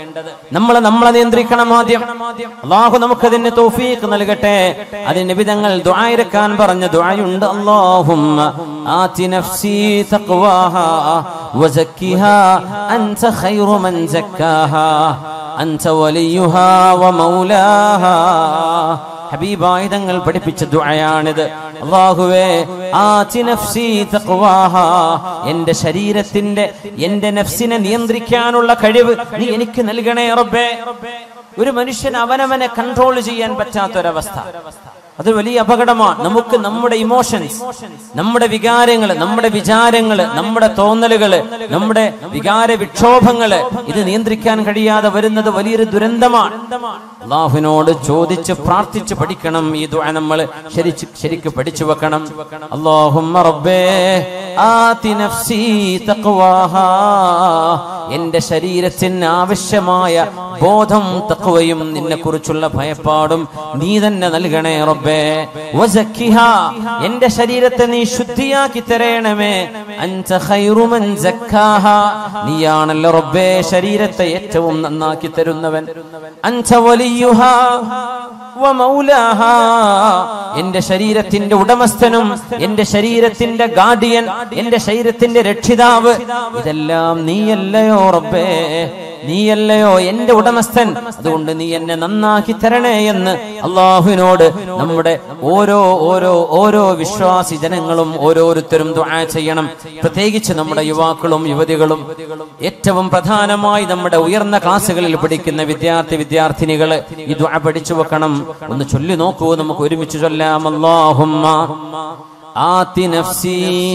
നമ്മൾ നമ്മളെ നിയന്ത്രിക്കണം ആദ്യം അള്ളാഹു നമുക്കതിന് തൗഫീഖ് നൽകട്ടെ അതിന് വിധങ്ങൾ ദുആയിരക്കാൻ പറഞ്ഞ ദുആയുണ്ട് അല്ലാഹുമ്മ ആതി നഫ്സി തഖ്വാഹാ വസക്കിഹാ അൻത ഖൈറു മൻ സക്കാഹാ അൻത വലിയുഹാ വമൗലാഹാ ഹബീബായ തങ്ങൾ പഠിപ്പിച്ച ദുആയാണിത് അള്ളാഹുവേ ആതി നഫ്സി തഖ്വാഹാ എന്റെ ശരീരത്തിന്റെ എന്റെ നഫ്സിനെ നിയന്ത്രിക്കാനുള്ള കഴിവ് നീ എനിക്ക് നൽകണേ റബ്ബേ ഒരു മനുഷ്യൻ അവനവനെ കൺട്രോൾ ചെയ്യാൻ പറ്റാത്തൊരവസ്ഥ അത് വലിയ അപകടമാണ് നമുക്ക് നമ്മുടെ ഇമോഷൻസ് നമ്മുടെ വികാരങ്ങൾ നമ്മുടെ വിചാരങ്ങൾ നമ്മുടെ തോന്നലുകള് നമ്മുടെ വികാര വിക്ഷോഭങ്ങള് ഇത് നിയന്ത്രിക്കാൻ കഴിയാതെ വരുന്നത് വലിയൊരു ദുരന്തമാണ് അള്ളാഹുവിനോട് ചോദിച്ച് പ്രാർത്ഥിച്ച് പഠിക്കണം ഈ ദുആ നമ്മൾ ശരിച്ച് ശരിക്ക് പഠിച്ചു വെക്കണം അല്ലാഹുമ്മ റബ്ബേ ആതി നഫ്സി തഖ്വാഹാ എന്റെ ശരീരത്തിന് ആവശ്യമായ ബോധം തഖ്വയും നിന്നെ കുറിച്ചുള്ള ഭയപ്പാടും നീ തന്നെ നൽകണേ റബ്ബേ വസക്കിഹാ എന്റെ ശരീരത്തെ നീ ശുദ്ധിയാക്കി തരേണമേ അൻത ഖൈറു മൻ സക്കാഹാ നീയാണല്ലോ റബ്ബേ ശരീരത്തെ ഏറ്റവും നന്നാക്കി തരുന്നവൻ അൻത വലിയുഹാ വമൗലാഹാ എന്റെ ശരീരത്തിന്റെ ഉടമസ്ഥനും എന്റെ ശരീരത്തിന്റെ ഗാർഡിയൻ എന്റെ ശരീരത്തിന്റെ രക്ഷിതാവ് ഇതെല്ലാം നീയല്ലയോ റബ്ബേ നീയല്ലയോ എന്റെ ഉടമസ്ഥൻ അതുകൊണ്ട് നീ എന്നെ നന്നാക്കി തരണേ എന്ന് അള്ളാഹുവിനോട് നമ്മുടെ ഓരോ ഓരോ ഓരോ വിശ്വാസി ജനങ്ങളും ഓരോരുത്തരും ദുആ ചെയ്യണം പ്രത്യേകിച്ച് നമ്മുടെ യുവാക്കളും യുവതികളും ഏറ്റവും പ്രധാനമായി നമ്മുടെ ഉയർന്ന ക്ലാസ്സുകളിൽ പഠിക്കുന്ന വിദ്യാർത്ഥി വിദ്യാർത്ഥിനികൾ ഈ ദുആ പഠിച്ചു വെക്കണം ഒന്ന് ചൊല്ലി നോക്കൂ നമുക്ക് ഒരുമിച്ച് ചൊല്ലാം അല്ലാഹുമ്മ ആതി നഫ്സി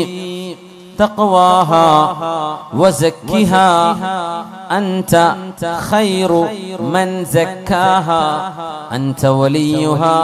تقواها وزكها أنت خير من زكاها أنت وليها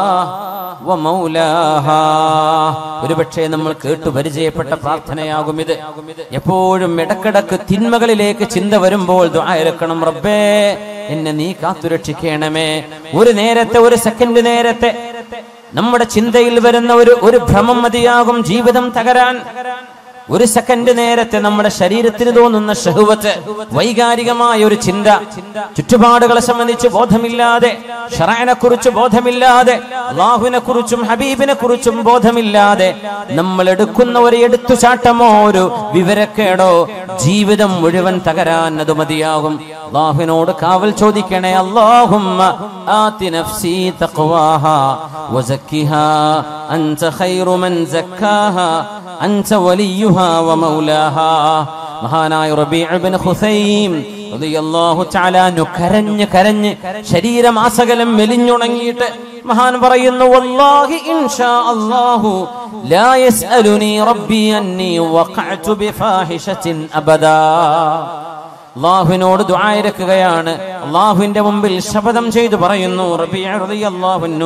ومولاها ഒരുപക്ഷെ നമ്മൾ കേട്ടു പരിചയപ്പെട്ട പ്രാർത്ഥനയാകും ഇത് എപ്പോഴും ഇടക്കിടക്ക് തിന്മകളിലേക്ക് ചിന്ത വരുമ്പോൾ ദ്വായരക്കണം റബ്ബേ എന്നെ നീ കാത്തുരക്ഷിക്കണമേ ഒരു നേരത്തെ ഒരു സെക്കൻഡ് നേരത്തെ നമ്മുടെ ചിന്തയിൽ വരുന്ന ഒരു ഒരു ഭ്രമം മതിയാകും ജീവിതം തകരാൻ ഒരു സെക്കൻഡ് നേരത്തെ നമ്മുടെ ശരീരത്തിന് തോന്നുന്ന ഷഹുവത്ത് വൈകാരികമായ ഒരു ചിന്ത ചുറ്റുപാടുകളെ സംബന്ധിച്ച് ബോധമില്ലാതെ ഷറാനെ കുറിച്ച് ബോധമില്ലാതെ അള്ളാഹുവിനെ കുറിച്ചും ഹബീബിനെ കുറിച്ചും ബോധമില്ലാതെ നമ്മൾ എടുക്കുന്ന ഒരു എടുത്തുചാട്ടമോ ഒരു വിവരക്കേടോ ജീവിതം മുഴുവൻ തകരാൻ അത് മതിയാകും അള്ളാഹുവിനോട് കാവൽ ചോദിക്കണേ അള്ളാഹുമ്മ ആതി നഫ്സി തഖ്വാഹാ വസക്കിഹാ അൻത ഖൈറു മൻ സക്കാഹാ അൻത വലിയുഹാ വമൗലാഹാ മഹാനായ റബീഉ ഇബ്നു ഖുസൈം റളിയല്ലാഹു തആല അൻഹു കരഞ്ഞ് കരഞ്ഞ് ശരീരമാസകലം മെലിഞ്ഞുണങ്ങിയിട്ട് മഹാൻ പറയുന്നു വല്ലാഹി ഇൻഷാ അല്ലാഹു ലാ യസ്അലുനി റബ്ബി അന്നി വഖഅതു ബിഫാഹിഷത്തിൻ അബദാ അള്ളാഹുവിനോട് ദുആയിരക്കുകയാണ് അള്ളാഹുവിന്റെ മുമ്പിൽ ശപഥം ചെയ്തു പറയുന്നു റബിഅള്ളാഹുന്നു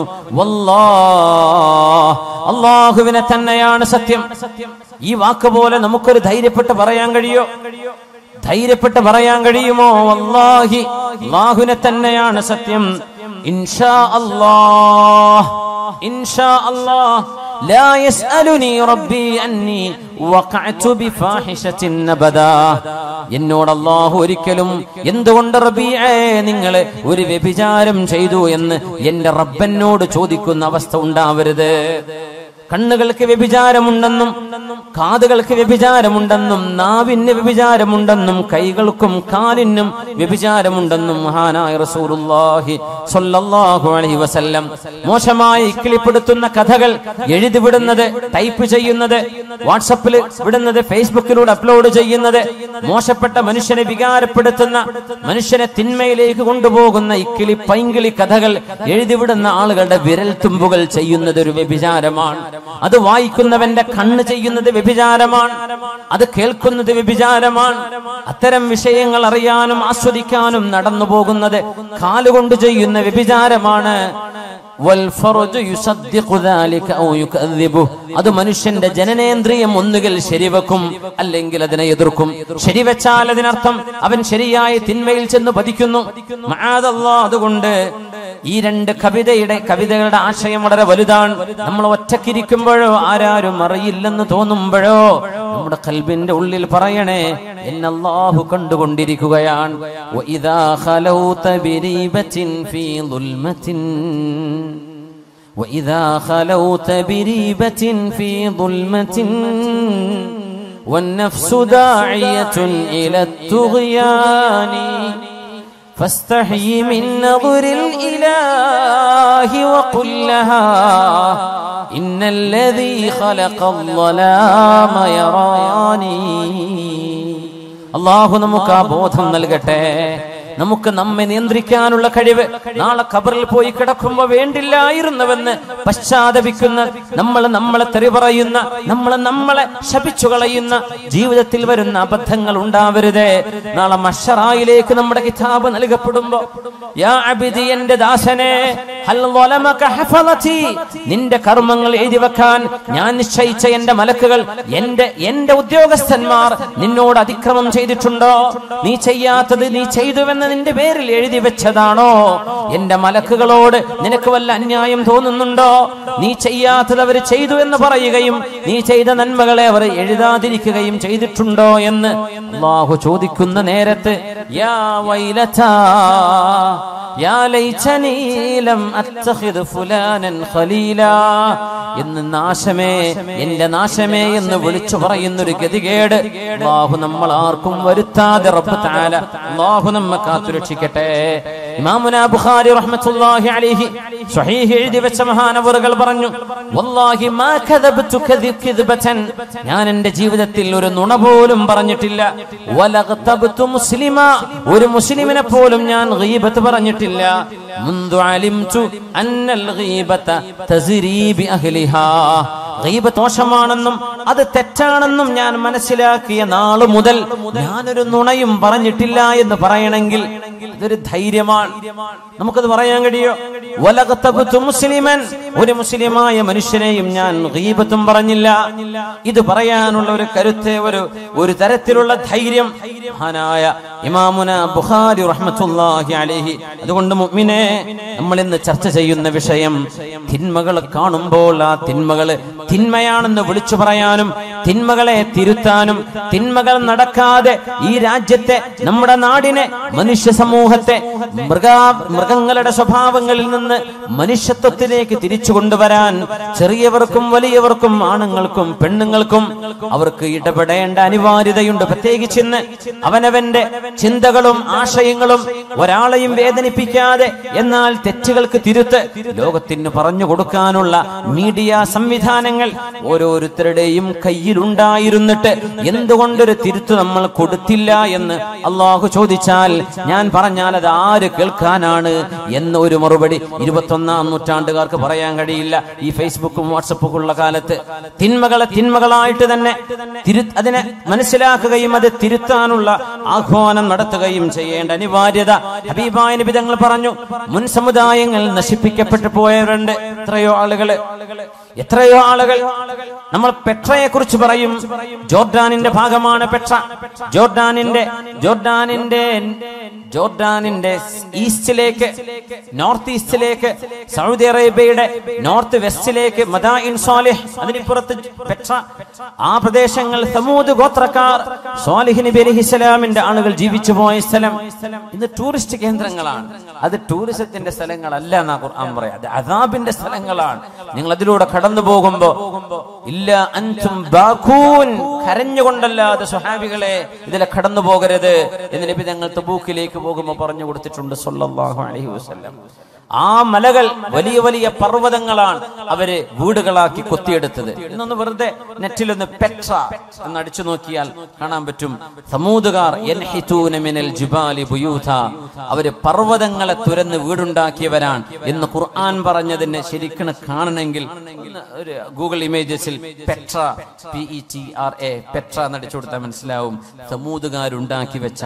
അള്ളാഹുവിനെ തന്നെയാണ് സത്യം ഈ വാക്ക് പോലെ നമുക്കൊരു ധൈര്യപ്പെട്ട് പറയാൻ കഴിയോ ധൈര്യപ്പെട്ട് പറയാൻ കഴിയുമോ അള്ളാഹി അള്ളാഹുവിനെ തന്നെയാണ് സത്യം ഇൻഷാ അല്ലാഹ് ഇൻഷാ അല്ലാഹ് لا يسألني ربي أني وقعت بفاحشة أبدا എന്നോട് അള്ളാഹു ഒരിക്കലും എന്തുകൊണ്ട് റബീഅേ നിങ്ങൾ ഒരു വ്യഭിചാരം ചെയ്തു എന്ന് എന്റെ റബ്ബനോട് ചോദിക്കുന്ന അവസ്ഥ ഉണ്ടാവരുത് കണ്ണുകൾക്ക് വ്യഭിചാരമുണ്ടെന്നും കാതുകൾക്ക് വ്യഭിചാരമുണ്ടെന്നും നാവിന് വ്യഭിചാരമുണ്ടെന്നും കൈകൾക്കും കാലിനും വ്യഭിചാരമുണ്ടെന്നും മഹാനായ റസൂലുള്ളാഹി സ്വല്ലല്ലാഹു അലൈഹി വസല്ലം മോശമായി കിളിപ്പെടുത്തുന്ന കഥകൾ എഴുതി വിടുന്നത് ടൈപ്പ് ചെയ്യുന്നത് വാട്സപ്പിൽ വിടുന്നത് ഫേസ്ബുക്കിലൂടെ അപ്ലോഡ് ചെയ്യുന്നത് മോശപ്പെട്ട മനുഷ്യനെ വികാരപ്പെടുത്തുന്ന മനുഷ്യനെ തിന്മയിലേക്ക് കൊണ്ടുപോകുന്ന ഇക്കിളി പൈങ്കിളി കഥകൾ എഴുതിവിടുന്ന ആളുകളുടെ വിരൽ തുമ്പുകൾ ചെയ്യുന്നത് ഒരു വ്യഭിചാരമാണ് അത് വായിക്കുന്നവന്റെ കണ്ണ് ചെയ്യുന്നത് വ്യഭിചാരമാണ് അത് കേൾക്കുന്നത് വ്യഭിചാരമാണ് അത്തരം വിഷയങ്ങൾ അറിയാനും ആസ്വദിക്കാനും നടന്നു പോകുന്നത് കാലുകൊണ്ട് ചെയ്യുന്ന വ്യഭിചാരമാണ് വൽഫറുജു യുസദ്ദിഖു ذلك ഔ യുകذിബു അത് മനുഷ്യന്റെ ജനനേന്ദ്രിയം ഒന്നുകിൽ ശരിവെക്കും അല്ലെങ്കിൽ അതിനെ എതിർക്കും ശരിവെച്ചാൽ അതിനർത്ഥം അവൻ ശരിയായ തിന്മയിൽ ചെന്ന് പതിക്കുന്നു മആദല്ലാ അതുകൊണ്ട് ഈ രണ്ട് കവിതയുടെ കവിതകളുടെ ആശയം വളരെ വലുതാണ് നമ്മൾ ഒറ്റക്കിരിക്കുമ്പോഴോ ആരാരും അറിയില്ലെന്ന് തോന്നുമ്പോഴോ നമ്മുടെ കൽബിന്റെ ഉള്ളിൽ പറയണേ എന്നെ അല്ലാഹു കണ്ടുകൊണ്ടിരിക്കുകയാണ് وإذا خلوت بريبة في ظلمة وإذا خلوت بريبة في ظلمة والنفس داعية إلى الطغيان فاستحي من نظر الإله وقل لها إن الذي خلق الظلام يراني അള്ളാഹു നമുക്ക് ആ ബോധം നൽകട്ടെ നമുക്ക് നമ്മെ നിയന്ത്രിക്കാനുള്ള കഴിവ് നാളെ ഖബറിൽ പോയി കിടക്കുമ്പോ വേണ്ടില്ലായിരുന്നുവെന്ന് പശ്ചാത്തപിക്കുന്ന നമ്മൾ നമ്മളെ തെറി പറയുന്ന നമ്മൾ നമ്മളെ ശപിച്ചു കളയുന്ന ജീവിതത്തിൽ വരുന്ന അബദ്ധങ്ങൾ ഉണ്ടാവരുതേ നാളെ മഷറായിലേക്ക് നമ്മുടെ കിതാബ് നൽകപ്പെടുമ്പോ യാ അബിദി എന്റെ ദാസനെ ഹൽ ളലമക ഹഫളതി നിന്റെ കർമ്മങ്ങൾ എഴുതി വെക്കാൻ ഞാൻ നിശ്ചയിച്ച എന്റെ മലക്കുകൾ എന്റെ എന്റെ ഉദ്യോഗസ്ഥന്മാർ നിന്നോട് അതിക്രമം ചെയ്തിട്ടുണ്ടോ നീ ചെയ്യാത്തത് നീ ചെയ്തുവെന്ന് നിന്റെ പേരിൽ എഴുതി വെച്ചതാണോ എന്റെ മലക്കുകളോട് നിനക്ക് വല്ല അന്യായം തോന്നുന്നുണ്ടോ നീ ചെയ്യാത്തത് അവർ ചെയ്തു എന്ന് പറയുകയും നീ ചെയ്ത നന്മകളെ അവർ എഴുതാതിരിക്കുകയും ചെയ്തിട്ടുണ്ടോ എന്ന് അള്ളാഹു ചോദിക്കുന്ന നേരത്ത് യാ വൈലതാ യാ ലൈതനീ ലം അത്തഖിദ് ഫുലാനൻ ഖലീലാ എന്ന് നാശമേ എന്റെ നാശമേ എന്ന് വിളിച്ചു പറയുന്ന ഒരു ഗതികേട് അള്ളാഹു നമ്മൾ ആർക്കും വരുത്താതെ റബ്ബ് തആല അള്ളാഹു നമ്മെ കാത്തുരക്ഷിക്കട്ടെ ഇമാമുന ബുഖാരി റഹ്മത്തുള്ളാഹി അലൈഹി സ്വഹീഹ് എഴുതി വെച്ച മഹാനവറുകൾ പറഞ്ഞു വല്ലാഹി മാ കദബ്തു കദി- കിദ്ബതൻ ഞാൻ എന്റെ ജീവിതത്തിൽ ഒരു നുണ പോലും പറഞ്ഞിട്ടില്ല വലഗ്തബ്തു മുസ്ലിമ ഒരു മുസ്ലിമിനെ പോലും ഞാൻ ഗീബത്ത് പറഞ്ഞിട്ടില്ല മുൻദു അലിംതു അന്നൽ ഗീബത തസ്രി ബി അഹ്ലിഹാ ഗീബത്ത് ദോഷമാണെന്നും അത് തെറ്റാണെന്നും ഞാൻ മനസ്സിലാക്കിയ നാള് മുതൽ ഞാനൊരു നുണയും പറഞ്ഞിട്ടില്ല എന്ന് പറയണമെങ്കിൽ ഇതൊരു ധൈര്യമാണ് നമുക്കത് പറയാൻ കഴിയോ വലകത്തബുത്തു മുസ്ലിമൻ ഒരു മുസ്ലിമായ മനുഷ്യനെയും ഞാൻ ഗീബത്തും പറഞ്ഞില്ല ഇത് പറയാനുള്ള ഒരു കരുത്ത് ഒരു ഒരു തരത്തിലുള്ള ധൈര്യം മഹാനായ ഇമാമുന ബുഖാരി റഹ്മത്തുള്ളാഹി അലൈഹി അതുകൊണ്ട് മുഅ്മിനെ നമ്മൾ ഇന്ന് ചർച്ച ചെയ്യുന്ന വിഷയം തിന്മകൾ കാണുമ്പോൾ ആ തിന്മകൾ തിന്മയാണെന്ന് വിളിച്ചു പറയാനും തിന്മകളെ തിരുത്താനും തിന്മകൾ നടക്കാതെ ഈ രാജ്യത്തെ നമ്മുടെ നാടിനെ മനുഷ്യ സമൂഹത്തെ മൃഗ മൃഗങ്ങളുടെ സ്വഭാവങ്ങളിൽ നിന്ന് മനുഷ്യത്വത്തിലേക്ക് തിരിച്ചു കൊണ്ടുവരാൻ ചെറിയവർക്കും വലിയവർക്കും ആണുങ്ങൾക്കും പെണ്ണുങ്ങൾക്കും അവർക്ക് ഇടപെടേണ്ട അനിവാര്യതയുണ്ട് പ്രത്യേകിച്ച് ഇന്ന് അവനവന്റെ ചിന്തകളും ആശയങ്ങളും ഒരാളെയും വേദനിപ്പിക്കാതെ എന്നാൽ തെറ്റുകൾക്ക് തിരുത്ത് ലോകത്തിന് പറഞ്ഞു കൊടുക്കാനുള്ള മീഡിയ സംവിധാനങ്ങൾ ഓരോരുത്തരുടെയും കയ്യിലുണ്ടായിരുന്നിട്ട് എന്തുകൊണ്ടൊരു തിരുത്ത് നമ്മൾ കൊടുത്തില്ല എന്ന് അള്ളാഹു ചോദിച്ചാൽ ഞാൻ പറഞ്ഞാൽ അത് ആര് കേൾക്കാനാണ് എന്ന ഒരു മറുപടി ഇരുപത്തൊന്നാം നൂറ്റാണ്ടുകാർക്ക് പറയാൻ കഴിയില്ല ഈ ഫേസ്ബുക്കും വാട്സപ്പും ഉള്ള കാലത്ത് തിന്മകളെ തിന്മകളായിട്ട് തന്നെ തിരു അതിനെ മനസ്സിലാക്കുകയും അത് തിരുത്താനുള്ള ആഹ്വാനം നടത്തുകയും ചെയ്യേണ്ട അനിവാര്യത ഹബീബായ നബി തങ്ങൾ പറഞ്ഞു മുൻ സമുദായങ്ങൾ നശിപ്പിക്കപ്പെട്ടു പോയവരുണ്ട് എത്രയോ ആളുകള് എത്രയോ ആളുകൾ നമ്മൾ പെട്രയെ കുറിച്ച് പറയും ജോർഡാനിന്റെ ഭാഗമാണ് പെട്ര ജോർഡാനിന്റെ ജോർഡാനിന്റെ ജോർഡാനിന്റെ ഈസ്റ്റിലേക്ക് നോർത്ത് ഈസ്റ്റിലേക്ക് സൗദി അറേബ്യയുടെ നോർത്ത് വെസ്റ്റിലേക്ക് മദാഇൻ സാലിഹ് അതിനിപ്പുറത്ത് പെട്ര ആ പ്രദേശങ്ങൾ സമൂത് ഗോത്രക്കാർ സ്വാലിഹ് നബി അലൈഹിസ്സലാമിന്റെ ആളുകൾ ജീവിച്ചു പോയ സ്ഥലം ഇന്ന് ടൂറിസ്റ്റ് കേന്ദ്രങ്ങളാണ് അത് ടൂറിസത്തിന്റെ സ്ഥലങ്ങളല്ല എന്നാ ഖുർആൻ പറയാം അത് അദാബിന്റെ സ്ഥലങ്ങളാണ് നിങ്ങൾ അതിലൂടെ കടന്നു പോകുമ്പോ ഇല്ല അൻതും ബാഖൂൻ കരഞ്ഞുകൊണ്ടല്ലാതെ സ്വഹാബികളെ ഇതിലെ കടന്നു പോകരുത് എന്ന് നബി തങ്ങൾ തബൂക്കിലേക്ക് പോകുമ്പോൾ പറഞ്ഞു കൊടുത്തിട്ടുണ്ട് സല്ലല്ലാഹു അലൈഹി വസല്ലം ആ മലകൾ വലിയ വലിയ പർവ്വതങ്ങളാണ് അവര് വീടുകളാക്കി കൊത്തിയെടുത്തത് ഇന്നൊന്ന് വെറുതെ നെറ്റിലൊന്ന് പെട്ര എന്ന് അടിച്ചു നോക്കിയാൽ കാണാൻ പറ്റും സമൂതുകാർ യൻഹിതൂന മിനൽ ജിബാലി ബുയൂഥ അവര് പർവ്വതങ്ങളെ തുരന്ന് വീടുണ്ടാക്കിയവരാണ് എന്ന് ഖുർആൻ പറഞ്ഞതിനെ ശരിക്കും കാണണമെങ്കിൽ ഒന്ന് ഒരു ഗൂഗിൾ ഇമേജസിൽ Petra P E T R A Petra എന്നടിച്ചു കൊടുത്താൽ മനസ്സിലാവും സമൂതുകാരുണ്ടാക്കി വെച്ച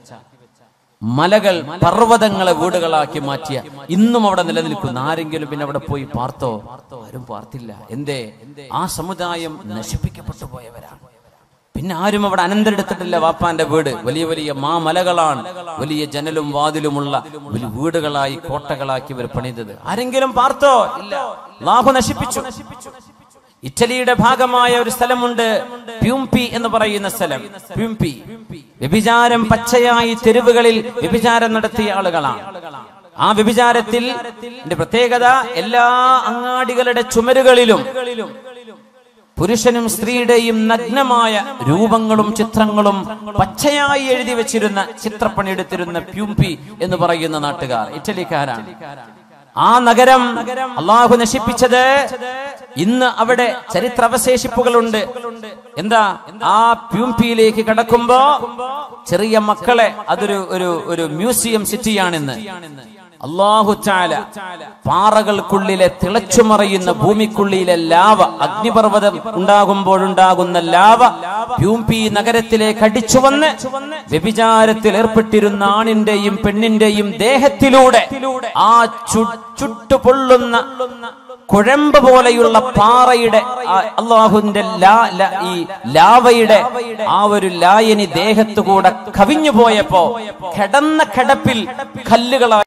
മലകൾ പർവ്വതങ്ങളെ വീടുകളാക്കി മാറ്റിയ ഇന്നും അവിടെ നിലനിൽക്കുന്ന ആരെങ്കിലും പിന്നെ അവിടെ പോയി പാർത്തോ ആരും പാർത്തില്ല എന്തേ ആ സമുദായം നശിപ്പിക്കപ്പെട്ടു പോയവരാണ് പിന്നെ ആരും അവിടെ അനന്തരെടുത്തിട്ടില്ല വാപ്പാന്റെ വീട് വലിയ വലിയ മാമലകളാണ് വലിയ ജനലും വാതിലുമുള്ള വലിയ വീടുകളായി കോട്ടകളാക്കി ഇവർ പണിതത് ആരെങ്കിലും പാർത്തോ ഇല്ല ലാഭ നശിപ്പിച്ചു ഇറ്റലിയുടെ ഭാഗമായ ഒരു സ്ഥലമുണ്ട് പ്യൂംപി എന്ന് പറയുന്ന സ്ഥലം പ്യൂംപി വ്യഭിചാരം പച്ചയായി തെരുവുകളിൽ വ്യഭിചാരം നടത്തിയ ആളുകളാണ് ആ വ്യഭിചാരത്തിൽ ഇതിന്റെ പ്രത്യേകത എല്ലാ അങ്ങാടികളുടെ ചുമരുകളിലും പുരുഷനും സ്ത്രീയുടെയും നഗ്നമായ രൂപങ്ങളും ചിത്രങ്ങളും പച്ചയായി എഴുതി വെച്ചിരുന്ന ചിത്രപ്പണി എടുത്തിരുന്ന പ്യൂംപി എന്ന് പറയുന്ന നാട്ടുകാർ ഇറ്റലിക്കാരാണ് ആ നഗരം അള്ളാഹു നശിപ്പിച്ചത് ഇന്ന് അവിടെ ചരിത്രാവശേഷിപ്പുകളുണ്ട് എന്താ ആ പ്യൂംപിയിലേക്ക് കടക്കുമ്പോ ചെറിയ മക്കളെ അതൊരു ഒരു ഒരു മ്യൂസിയം സിറ്റിയാണിന്ന് അള്ളാഹു ചാല പാറകൾക്കുള്ളിലെ തിളച്ചുമറിയുന്ന ഭൂമിക്കുള്ളിലെ ലാവ അഗ്നിപർവ്വതം ഉണ്ടാകുമ്പോഴുണ്ടാകുന്ന ലാവ പ്യൂംപി നഗരത്തിലേക്ക് അടിച്ചു വന്ന് വ്യഭിചാരത്തിൽ ഏർപ്പെട്ടിരുന്ന ആണിന്റെയും പെണ്ണിന്റെയും ദേഹത്തിലൂടെ ആ ചു- ചുട്ടുപൊള്ളുന്ന കുഴമ്പ് പോലെയുള്ള പാറയുടെ ആ അള്ളാഹുവിന്റെ ലാ ല- ഈ ലാവയുടെ ആ ഒരു ലായനി ദേഹത്തുകൂടെ കവിഞ്ഞു പോയപ്പോ കിടന്ന കിടപ്പിൽ കല്ലുകളായി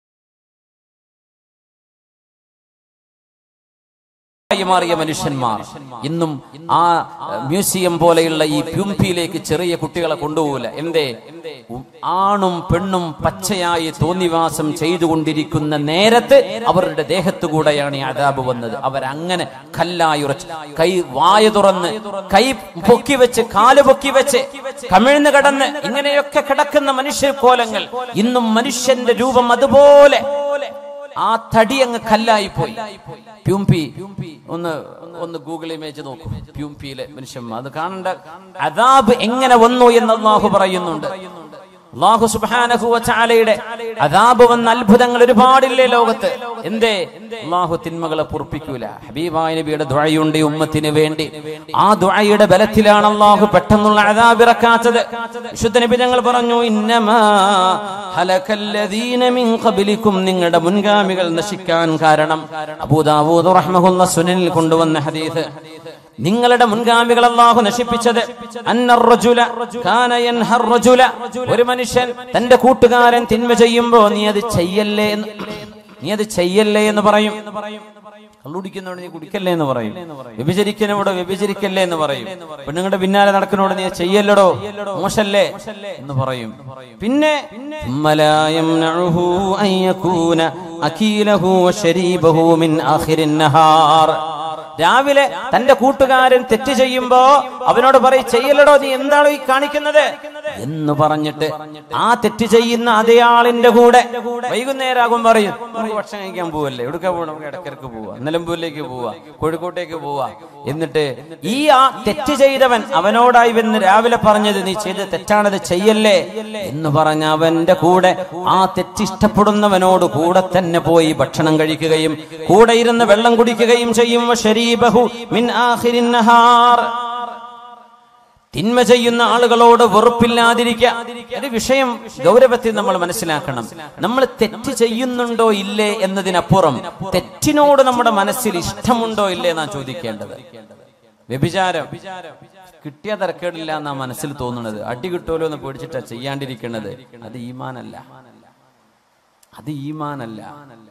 ആയി മാറിയ മനുഷ്യന്മാർ ഇന്നും ആ മ്യൂസിയം പോലെയുള്ള ഈ പ്യൂംപിയിലേക്ക് ചെറിയ കുട്ടികളെ കൊണ്ടുപോകില്ല എന്തേ ഉം, ആണും പെണ്ണും പച്ചയായി തോന്നിവാസം ചെയ്തുകൊണ്ടിരിക്കുന്ന നേരത്ത് അവരുടെ ദേഹത്തുകൂടെയാണ് ഈ അതാബ് വന്നത് അവരങ്ങനെ കല്ലായി ഉറച്ച് കൈ വായ തുറന്ന് കൈ പൊക്കി വെച്ച് കാല് പൊക്കി വെച്ച് കമിഴ്ന്ന് കിടന്ന് ഇങ്ങനെയൊക്കെ കിടക്കുന്ന മനുഷ്യ കോലങ്ങൾ ഇന്നും മനുഷ്യന്റെ രൂപം അതുപോലെ ആ തടി അങ്ങ് കല്ലായി പോയി പ്യൂംപി ഒന്ന് ഒന്ന് ഗൂഗിൾ ഇമേജ് നോക്കൂ പ്യൂംപിയിലെ മനുഷ്യന്മാർ അത് കാണേണ്ട അതാബ് എങ്ങനെ വന്നു എന്ന് അള്ളാഹു പറയുന്നുണ്ട് അള്ളാഹു സുബ്ഹാനഹു വതആലയുടെ അതാബ് വന്ന അത്ഭുതങ്ങൾ ഒരുപാടില്ലേ ലോകത്ത് എന്തേ അള്ളാഹു തിന്മകളെ പൊറുപ്പിക്കൂല ഹബീബായ നബിയുടെ ദുആയുണ്ട് ഈ ഉമ്മത്തിന് വേണ്ടി ആ ദുആയുടെ ബലത്തിലാണ് അള്ളാഹു പെട്ടെന്നുള്ള അതാബ് ഇറക്കാത്തത് വിശുദ്ധ നബി ഞങ്ങൾ പറഞ്ഞു ഇന്നമാ ഹലകല്ലദീന മിൻ ഖബലിക്കും നിങ്ങളുടെ മുൻഗാമികൾ നശിക്കാൻ കാരണം അബൂദാവൂദ് റഹ്മഹുല്ല സുനനിൽ കൊണ്ടുവന്ന ഹദീസ് നിങ്ങളുടെ മുൻഗാമികൾ അള്ളാഹു നശിപ്പിച്ചത് അന്നർ റജുല കാന യൻഹർ റജുല ഒരു മനുഷ്യൻ തന്റെ കൂട്ടുകാരൻ തിന്മ ചെയ്യുമ്പോ നീ അത് ചെയ്യല്ലേ എന്ന് നീ അത് ചെയ്യല്ലേ എന്ന് പറയും കള്ളുടിക്കുന്നോട് നീ കുടിക്കല്ലേ എന്ന് പറയും വ്യഭിചരിക്കുന്നവിടെ വ്യഭിചരിക്കല്ലേ എന്ന് പറയും പെണ്ണുങ്ങളുടെ പിന്നാലെ നടക്കുന്നോട് നീ ചെയ്യല്ലടോ മോശല്ലേ എന്ന് പറയും പിന്നെ മലായം അഖീലഹു വശരീബഹു മിൻ ആഖിരിൻ നഹാർ രാവിലെ തന്റെ കൂട്ടുകാരൻ തെറ്റ് ചെയ്യുമ്പോ അവനോട് പറയും ചെയ്യലടോ നീ എന്താണോ ഈ കാണിക്കുന്നത് എന്ന് പറഞ്ഞിട്ട് ആ തെറ്റ് ചെയ്യുന്ന അതേ ആളിന്റെ കൂടെ വൈകുന്നേരം ആകും പറയും നമുക്ക് ഭക്ഷണം കഴിക്കാൻ പോവല്ലേ എവിടുക്ക പോവാ നമുക്ക് ഇടക്കിടക്ക് പോവാ നിലമ്പൂരിലേക്ക് പോവാ കോഴിക്കോട്ടേക്ക് പോവാ എന്നിട്ട് ഈ ആ തെറ്റ് ചെയ്തവൻ അവനോടായി വന്ന് രാവിലെ പറഞ്ഞത് നീ ചെയ്ത് തെറ്റാണത് ചെയ്യല്ലേ എന്ന് പറഞ്ഞ അവന്റെ കൂടെ ആ തെറ്റിഷ്ടപ്പെടുന്നവനോട് കൂടെ തന്നെ പോയി ഭക്ഷണം കഴിക്കുകയും കൂടെ ഇരുന്ന് വെള്ളം കുടിക്കുകയും ചെയ്യും ശരീബഹു മിൻ ആഖിരിൻ നഹാർ തിന്മ ചെയ്യുന്ന ആളുകളോട് വെറുപ്പില്ലാതിരിക്കുക ഒരു വിഷയം ഗൗരവത്തിൽ നമ്മൾ മനസ്സിലാക്കണം നമ്മൾ തെറ്റ് ചെയ്യുന്നുണ്ടോ ഇല്ലേ എന്നതിനപ്പുറം തെറ്റിനോട് നമ്മുടെ മനസ്സിൽ ഇഷ്ടമുണ്ടോ ഇല്ലേ എന്നാ ചോദിക്കേണ്ടത് വ്യഭിചാരം കിട്ടിയ തരക്കേടില്ല എന്നാ മനസ്സിൽ തോന്നുന്നത് അടി കിട്ടുമല്ലോ എന്ന് പേടിച്ചിട്ടാ ചെയ്യാണ്ടിരിക്കുന്നത് അത് ഈമാനല്ല അത് ഈമാനല്ല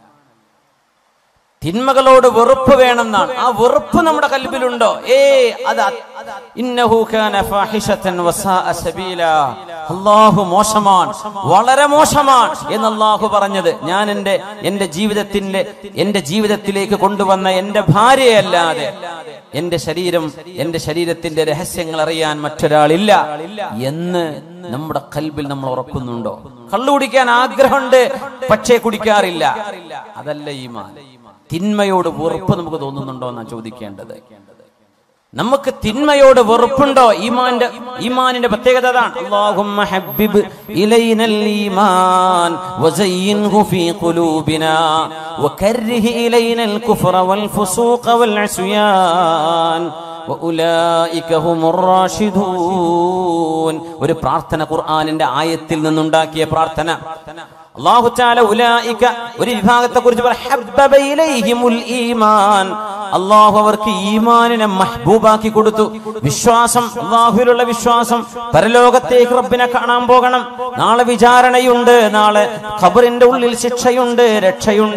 തിന്മകളോട് വെറുപ്പ് വേണമെന്നാണ് ആ വെറുപ്പ് നമ്മുടെ കൽബിലുണ്ടോ ഏ അത് ഇന്നഹു കാന ഫാഹിഷത്തൻ വസാഅ സബീല അല്ലാഹു മോശമാണ് വളരെ മോശമാണ് എന്ന് അല്ലാഹു പറഞ്ഞത് ഞാൻ എൻ്റെ എൻ്റെ ജീവിതത്തിന്റെ എൻ്റെ ജീവിതത്തിലേക്ക് കൊണ്ടുവന്ന എൻ്റെ ഭാര്യയല്ലാതെ എൻ്റെ ശരീരം എൻ്റെ ശരീരത്തിന്റെ രഹസ്യങ്ങൾ അറിയാൻ മറ്റൊരാളില്ല എന്ന് നമ്മുടെ കൽബിൽ നമ്മൾ ഉറക്കുന്നുണ്ടോ കള്ളു കുടിക്കാൻ ആഗ്രഹമുണ്ട് പക്ഷേ കുടിക്കാറില്ല അതല്ല ഈമാൻ തിന്മയോട് വെറുപ്പ് നമുക്ക് തോന്നുന്നുണ്ടോ എന്നാണ് ചോദിക്കേണ്ടത് നമുക്ക് തിന്മയോട് വെറുപ്പുണ്ടോ ഈമാന്റെ ഈമാനിന്റെ പ്രത്യേകത അതാണ് അല്ലാഹുമ്മ ഹബ്ബിബ് ഇലൈനൽ ഈമാൻ വസയ്യിൻഹു ഫീ ഖുലൂബിനാ വകർരിഹ് ഇലൈനൽ കുഫ്റ വൽ ഫുസൂഖ വൽ അസ്യാൻ വഉലൈക ഹുമുർ റാഷിദൂൻ ഒരു പ്രാർത്ഥന ഖുർആനിന്റെ ആയത്തിൽ നിന്നുണ്ടാക്കിയ പ്രാർത്ഥന അല്ലാഹു തആല ഉലൈക ഒരു വിഭാഗത്തെ കുറിച്ച് ഈമാൻ അള്ളാഹു അവർക്ക് ഈമാനിനെ മഹ്ബൂബാക്കി കൊടുത്തു വിശ്വാസം അള്ളാഹുവിലുള്ള വിശ്വാസം പരലോകത്തേക്ക് റബ്ബിനെ കാണാൻ പോകണം നാളെ വിചാരണയുണ്ട് നാളെ ഖബറിന്റെ ഉള്ളിൽ ശിക്ഷയുണ്ട് രക്ഷയുണ്ട്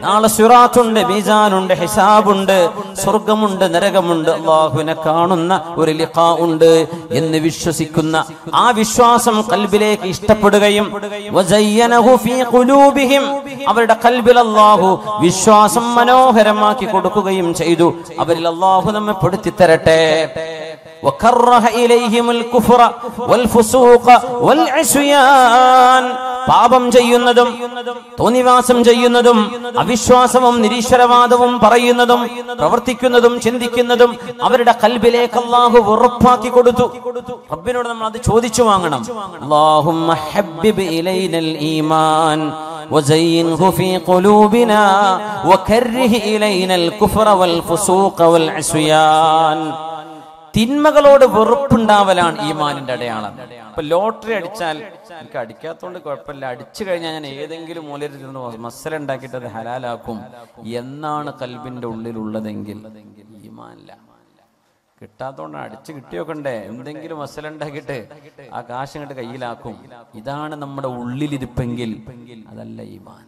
നാളെ സുറാത്തുണ്ട് മീസാനുണ്ട് ഹിസാബുണ്ട് സ്വർഗമുണ്ട് നരകമുണ്ട് അള്ളാഹുവിനെ കാണുന്ന ഒരു ലിഖാ ഉണ്ട് എന്ന് വിശ്വസിക്കുന്ന ആ വിശ്വാസം കൽബിലേക്ക് ഇഷ്ടപ്പെടുകയും വസയ്യനഹു ഫീ ഖുലൂബിഹിം അവരുടെ കൽബിൽ അള്ളാഹു വിശ്വാസം മനോഹരമാക്കി കൊടുക്കുകയും ചെയ്തു അവരിൽ അള്ളാഹു നമ്മെ പെടുത്തി തരട്ടെ وكره إليهم الكفر والفسوق والعصيان പാപം ചെയ്യുന്നതും തോന്നിവാസം ചെയ്യുന്നതും അവിശ്വാസവും നിരീശ്വരവാദവും പറയുന്നതും പ്രവർത്തിക്കുന്നതും ചിന്തിക്കുന്നതും അവരുടെ കൽബിലേക്ക് അള്ളാഹു ഉറപ്പാക്കി കൊടുത്തു റബ്ബിനോട് നമ്മൾ അത് ചോദിച്ചു വാങ്ങണം അല്ലാഹുമ്മ ഹബ്ബിബ് ഇലൈനൽ ഈമാൻ وزينه في قلوبنا وكره إلينا الكفر والفسوق والعصيان തിന്മകളോട് വെറുപ്പുണ്ടാവലാണ് ഈമാനിന്റെ അടയാളം ഇപ്പൊ ലോട്ടറി അടിച്ചാൽ എനിക്ക് അടിക്കാത്തോണ്ട് കുഴപ്പമില്ല അടിച്ചു കഴിഞ്ഞാൽ ഞാൻ ഏതെങ്കിലും മൂലയിൽ നിന്ന് മസല ഉണ്ടാക്കിയിട്ട് അത് ഹലാലാക്കും എന്നാണ് കൽബിന്റെ ഉള്ളിലുള്ളതെങ്കിൽ ഈമാനില്ല കിട്ടാത്തോണ്ട് അടിച്ചു കിട്ടിയോക്കണ്ടേ എന്തെങ്കിലും മസല ഉണ്ടാക്കിയിട്ട് ആ കാശ് ഇങ്ങോട്ട് കയ്യിലാക്കും ഇതാണ് നമ്മുടെ ഉള്ളിലിരിപ്പെങ്കിൽ അതല്ല ഈമാൻ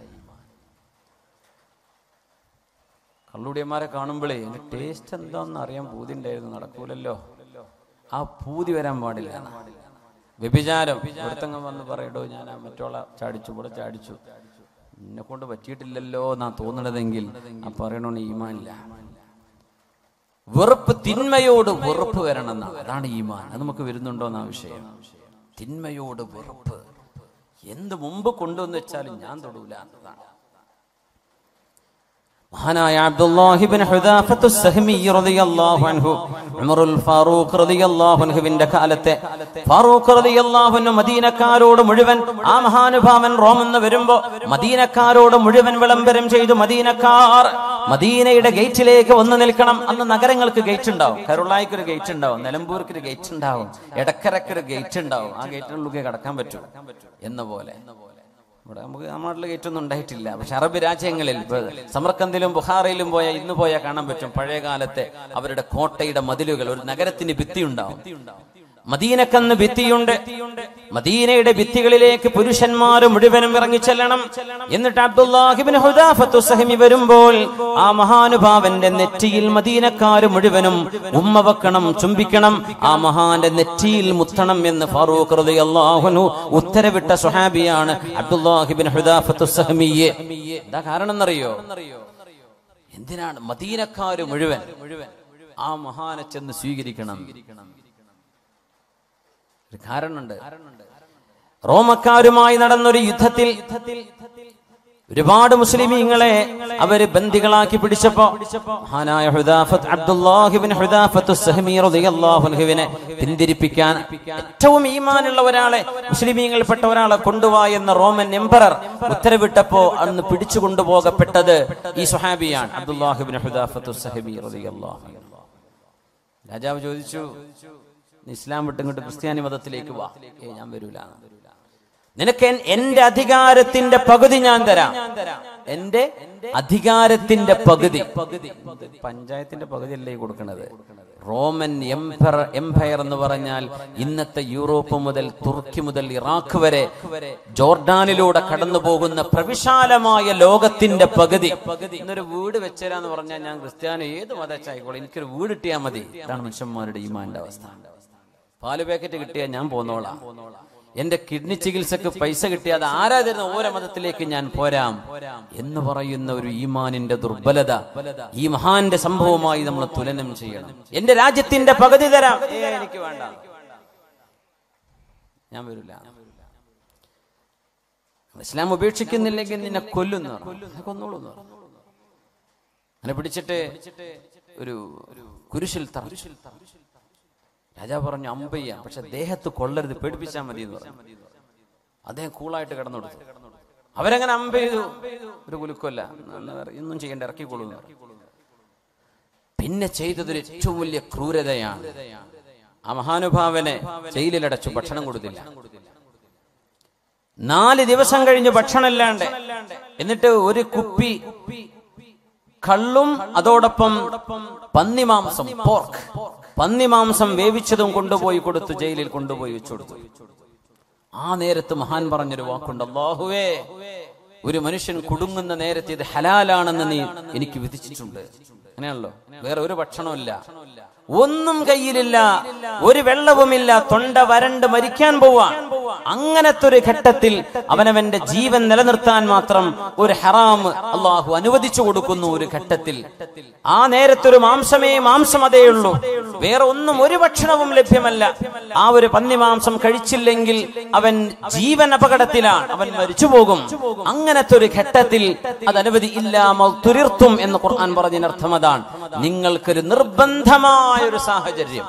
കള്ളുടിയന്മാരെ കാണുമ്പോഴേ എന്റെ ടേസ്റ്റ് എന്താന്ന് അറിയാൻ പൂതി ഉണ്ടായിരുന്നു നടക്കൂലല്ലോ ആ പൂതി വരാൻ പാടില്ല വ്യഭിചാരം ഒരുത്തങ്ങം വന്ന് പറയടോ ഞാൻ ആ മറ്റോള ചാടിച്ചു ഇവിടെ ചാടിച്ചു എന്നെ കൊണ്ട് പറ്റിയിട്ടില്ലല്ലോ എന്നാ തോന്നണതെങ്കിൽ ആ പറയണോ ഈമാനില്ല വെറുപ്പ് തിന്മയോട് വെറുപ്പ് വരണം എന്നാ അതാണ് ഈമാൻ അത് നമുക്ക് വരുന്നുണ്ടോ എന്നാ വിഷയം തിന്മയോട് വെറുപ്പ് എന്ത് മുമ്പ് കൊണ്ടുവന്ന് വെച്ചാലും ഞാൻ തൊടൂല എന്നതാണ് മഹാനായ അബ്ദുല്ലാഹിബിൻ ഹുദാഫത്തു സഹ്മി റളിയല്ലാഹു അൻഹു ഉമറുൽ ഫാറൂഖ് റളിയല്ലാഹു അൻഹുവിന്റെ കാലത്തെ ഫാറൂഖ് റളിയല്ലാഹു അൻഹു മദീനക്കാരോട് മുഴുവൻ ആ മഹാനുഭാവൻ റോമെന്ന് വരുമ്പോ മദീനക്കാരോട് മുഴുവൻ വിളംബരം ചെയ്തു മദീനക്കാർ മദീനയുടെ ഗേറ്റിലേക്ക് വന്നു നിൽക്കണം അന്ന് നഗരങ്ങൾക്ക് ഗേറ്റ് ഉണ്ടാവും കരുളായിക്ക് ഒരു ഗേറ്റ് ഉണ്ടാവും നിലമ്പൂർക്ക് ഒരു ഗേറ്റ് ഉണ്ടാവും എടക്കരക്ക് ഒരു ഗേറ്റ് ഉണ്ടാവും ആ ഗേറ്റിനുള്ളിൽ കടക്കാൻ പറ്റും എന്ന പോലെ ഇവിടെ നമുക്ക് നമ്മുടെ നാട്ടിൽ ഗേറ്റ് ഒന്നും ഉണ്ടായിട്ടില്ല പക്ഷെ അറബ് രാജ്യങ്ങളിൽ ഇപ്പൊ സമർക്കന്ദിലും ബുഹാറയിലും പോയാൽ ഇന്ന് പോയാൽ കാണാൻ പറ്റും പഴയ കാലത്തെ അവരുടെ കോട്ടയുടെ മതിലുകൾ ഒരു നഗരത്തിന് ഭിത്തി ഉണ്ടാവും മദീനക്കന്ന് ഭിത്തിയുണ്ട് മദീനയുടെ ഭിത്തികളിലേക്ക് പുരുഷന്മാർ മുഴുവനും ഇറങ്ങിച്ചെല്ലണം എന്നിട്ട് അബ്ദുല്ലാഹിബിൻ ഹുദാഫത്തു സഹിമി വരുമ്പോൾ ആ മഹാനുഭാവന്റെ നെറ്റിയിൽ മദീനക്കാർ മുഴുവനും ഉമ്മ വെക്കണം ചുംബിക്കണം ആ മഹാന്റെ നെറ്റിയിൽ മുത്തണം എന്ന് ഫാറൂഖ് റളിയല്ലാഹുനു ഉത്തരവിട്ട സുഹാബിയാണ് അബ്ദുല്ലാഹിബിൻ ഹുദാഫത്തു സഹമിയെ എന്താ കാരണം എന്നറിയോ എന്തിനാണ് മദീനക്കാര് മുഴുവൻ മുഴുവൻ ആ മഹാനെ ചെന്ന് സ്വീകരിക്കണം ഒരു കാരണമുണ്ട് റോമക്കാരുമായി നടന്നൊരു യുദ്ധത്തിൽ ഒരുപാട് മുസ്ലിമീങ്ങളെ അവര് ബന്ദികളാക്കി പിടിച്ചപ്പോ മഹാനായ ഹുദാഫത്ത് അബ്ദുല്ലാഹിബിൻ ഹുദാഫത്ത് സഹമി റളിയല്ലാഹു അൻഹുവിനെ പിന്തിരിപ്പിക്കാൻ ഏറ്റവും ഈമാനുള്ള ഒരാളെ മുസ്ലിമീങ്ങളിൽപ്പെട്ട ഒരാളെ കൊണ്ടുവാ എന്ന റോമൻ എംപറർ ഉത്തരവിട്ടപ്പോ അന്ന് പിടിച്ചു കൊണ്ടുപോകപ്പെട്ടത് ഈ സുഹാബിയാണ് അബ്ദുല്ലാഹിബിൻ ഹുദാഫത്ത് സഹമി റളിയല്ലാഹു അൻഹു രാജാവ് ചോദിച്ചു നീ ഇസ്ലാം വിട്ടിങ്ങോട്ട് ക്രിസ്ത്യാനി മതത്തിലേക്ക് വാ ഏ ഞാൻ വരൂല നിനക്ക് എൻ- എന്റെ അധികാരത്തിന്റെ പകുതി ഞാൻ തരാം എന്റെ അധികാരത്തിന്റെ പകുതി പഞ്ചായത്തിന്റെ പകുതി അല്ലേ ഈ കൊടുക്കണത് റോമൻ എംപയർ എംപയർ എന്ന് പറഞ്ഞാൽ ഇന്നത്തെ യൂറോപ്പ് മുതൽ തുർക്കി മുതൽ ഇറാഖ് വരെ ജോർഡാനിലൂടെ കടന്നു പോകുന്ന പ്രവിശാലമായ ലോകത്തിന്റെ പകുതി ഇന്നൊരു വീട് വെച്ചരാന്ന് പറഞ്ഞാൽ ഞാൻ ക്രിസ്ത്യാനി ഏത് മതച്ചായിക്കോളെ എനിക്കൊരു വീട് കിട്ടിയാൽ മതി ഇതാണ് മനുഷ്യന്മാരുടെ ഈമാന്റെ അവസ്ഥ പാല് പാക്കറ്റ് കിട്ടിയാൽ ഞാൻ പോന്നോളാം എന്റെ കിഡ്നി ചികിത്സക്ക് പൈസ കിട്ടിയാൽ ആരാ തരുന്ന ഓരോ മതത്തിലേക്ക് ഞാൻ പോരാം എന്ന് പറയുന്ന ഒരു ഈമാനിന്റെ ദുർബലത ഈ മഹാന്റെ സംഭവമായി നമ്മൾ തുലനം ചെയ്യണം എന്റെ രാജ്യത്തിന്റെ പകുതി തരാം ഏ, എനിക്ക് വേണ്ട ഞാൻ വരില്ല ഇസ്ലാം ഉപേക്ഷിക്കുന്നില്ലെങ്കിൽ നിന്നെ കൊല്ലുന്നു കൊന്നോളൂ എന്ന് പറഞ്ഞു. അങ്ങനെ പിടിച്ചിട്ട് ഒരു കുരിശിൽ തറ രാജാവ് പറഞ്ഞു അമ്പയ്യ പക്ഷെ ദേഹത്ത് കൊള്ളരുത് പേടിപ്പിച്ചാൽ മതി എന്ന് പറഞ്ഞു അദ്ദേഹം കൂളായിട്ട് കിടന്നു കൊടുത്തു അവരങ്ങനെ അമ്പ ചെയ്തു ഒരു കുലുക്കല്ല ഒന്നും ചെയ്യേണ്ട ഇറക്കിക്കൊള്ളൂ എന്ന് പറഞ്ഞു. പിന്നെ ചെയ്തതൊരു ഏറ്റവും വലിയ ക്രൂരതയാണ് ആ മഹാനുഭാവനെ ജയിലിലടച്ചു ഭക്ഷണം കൊടുത്തില്ല നാല് ദിവസം കഴിഞ്ഞ് ഭക്ഷണമില്ലാണ്ട് എന്നിട്ട് ഒരു കുപ്പി കള്ളും അതോടൊപ്പം പന്നിമാംസം പോർക്ക് പന്നിമാംസം വേവിച്ചതും കൊണ്ടുപോയി കൊടുത്തു ജയിലിൽ കൊണ്ടുപോയി വെച്ചു കൊടുത്തു ആ നേരത്ത് മഹാൻ പറഞ്ഞൊരു വാക്കുണ്ട് അള്ളാഹുവേ ഒരു മനുഷ്യൻ കുടുങ്ങുന്ന നേരത്തെ ഇത് ഹലാലാണെന്ന് നീ എനിക്ക് വിധിച്ചിട്ടുണ്ട് അങ്ങനെയാണല്ലോ വേറെ ഒരു ഭക്ഷണമില്ല ഒന്നും കയ്യിലില്ല ഒരു വെള്ളവുമില്ല തൊണ്ട വരണ്ട് മരിക്കാൻ പോവാൻ അങ്ങനത്തെ ഒരു ഘട്ടത്തിൽ അവനവന്റെ ജീവൻ നിലനിർത്താൻ മാത്രം ഒരു ഹറാം അള്ളാഹു അനുവദിച്ചു കൊടുക്കുന്നു ഒരു ഘട്ടത്തിൽ ആ നേരത്തൊരു മാംസമേ മാംസം അതേ ഉള്ളൂ വേറെ ഒന്നും ഒരു ഭക്ഷണവും ലഭ്യമല്ല ആ ഒരു പന്നി മാംസം കഴിച്ചില്ലെങ്കിൽ അവൻ ജീവൻ അപകടത്തിലാണ് അവൻ മരിച്ചു പോകും അങ്ങനത്തെ ഒരു ഘട്ടത്തിൽ അത് അനുവദി ഇല്ലാമൽ തുരിർത്തും എന്ന് ഖുർആൻ പറഞ്ഞതിനർത്ഥം അതാണ് നിങ്ങൾക്കൊരു നിർബന്ധമായ ഒരു സാഹചര്യം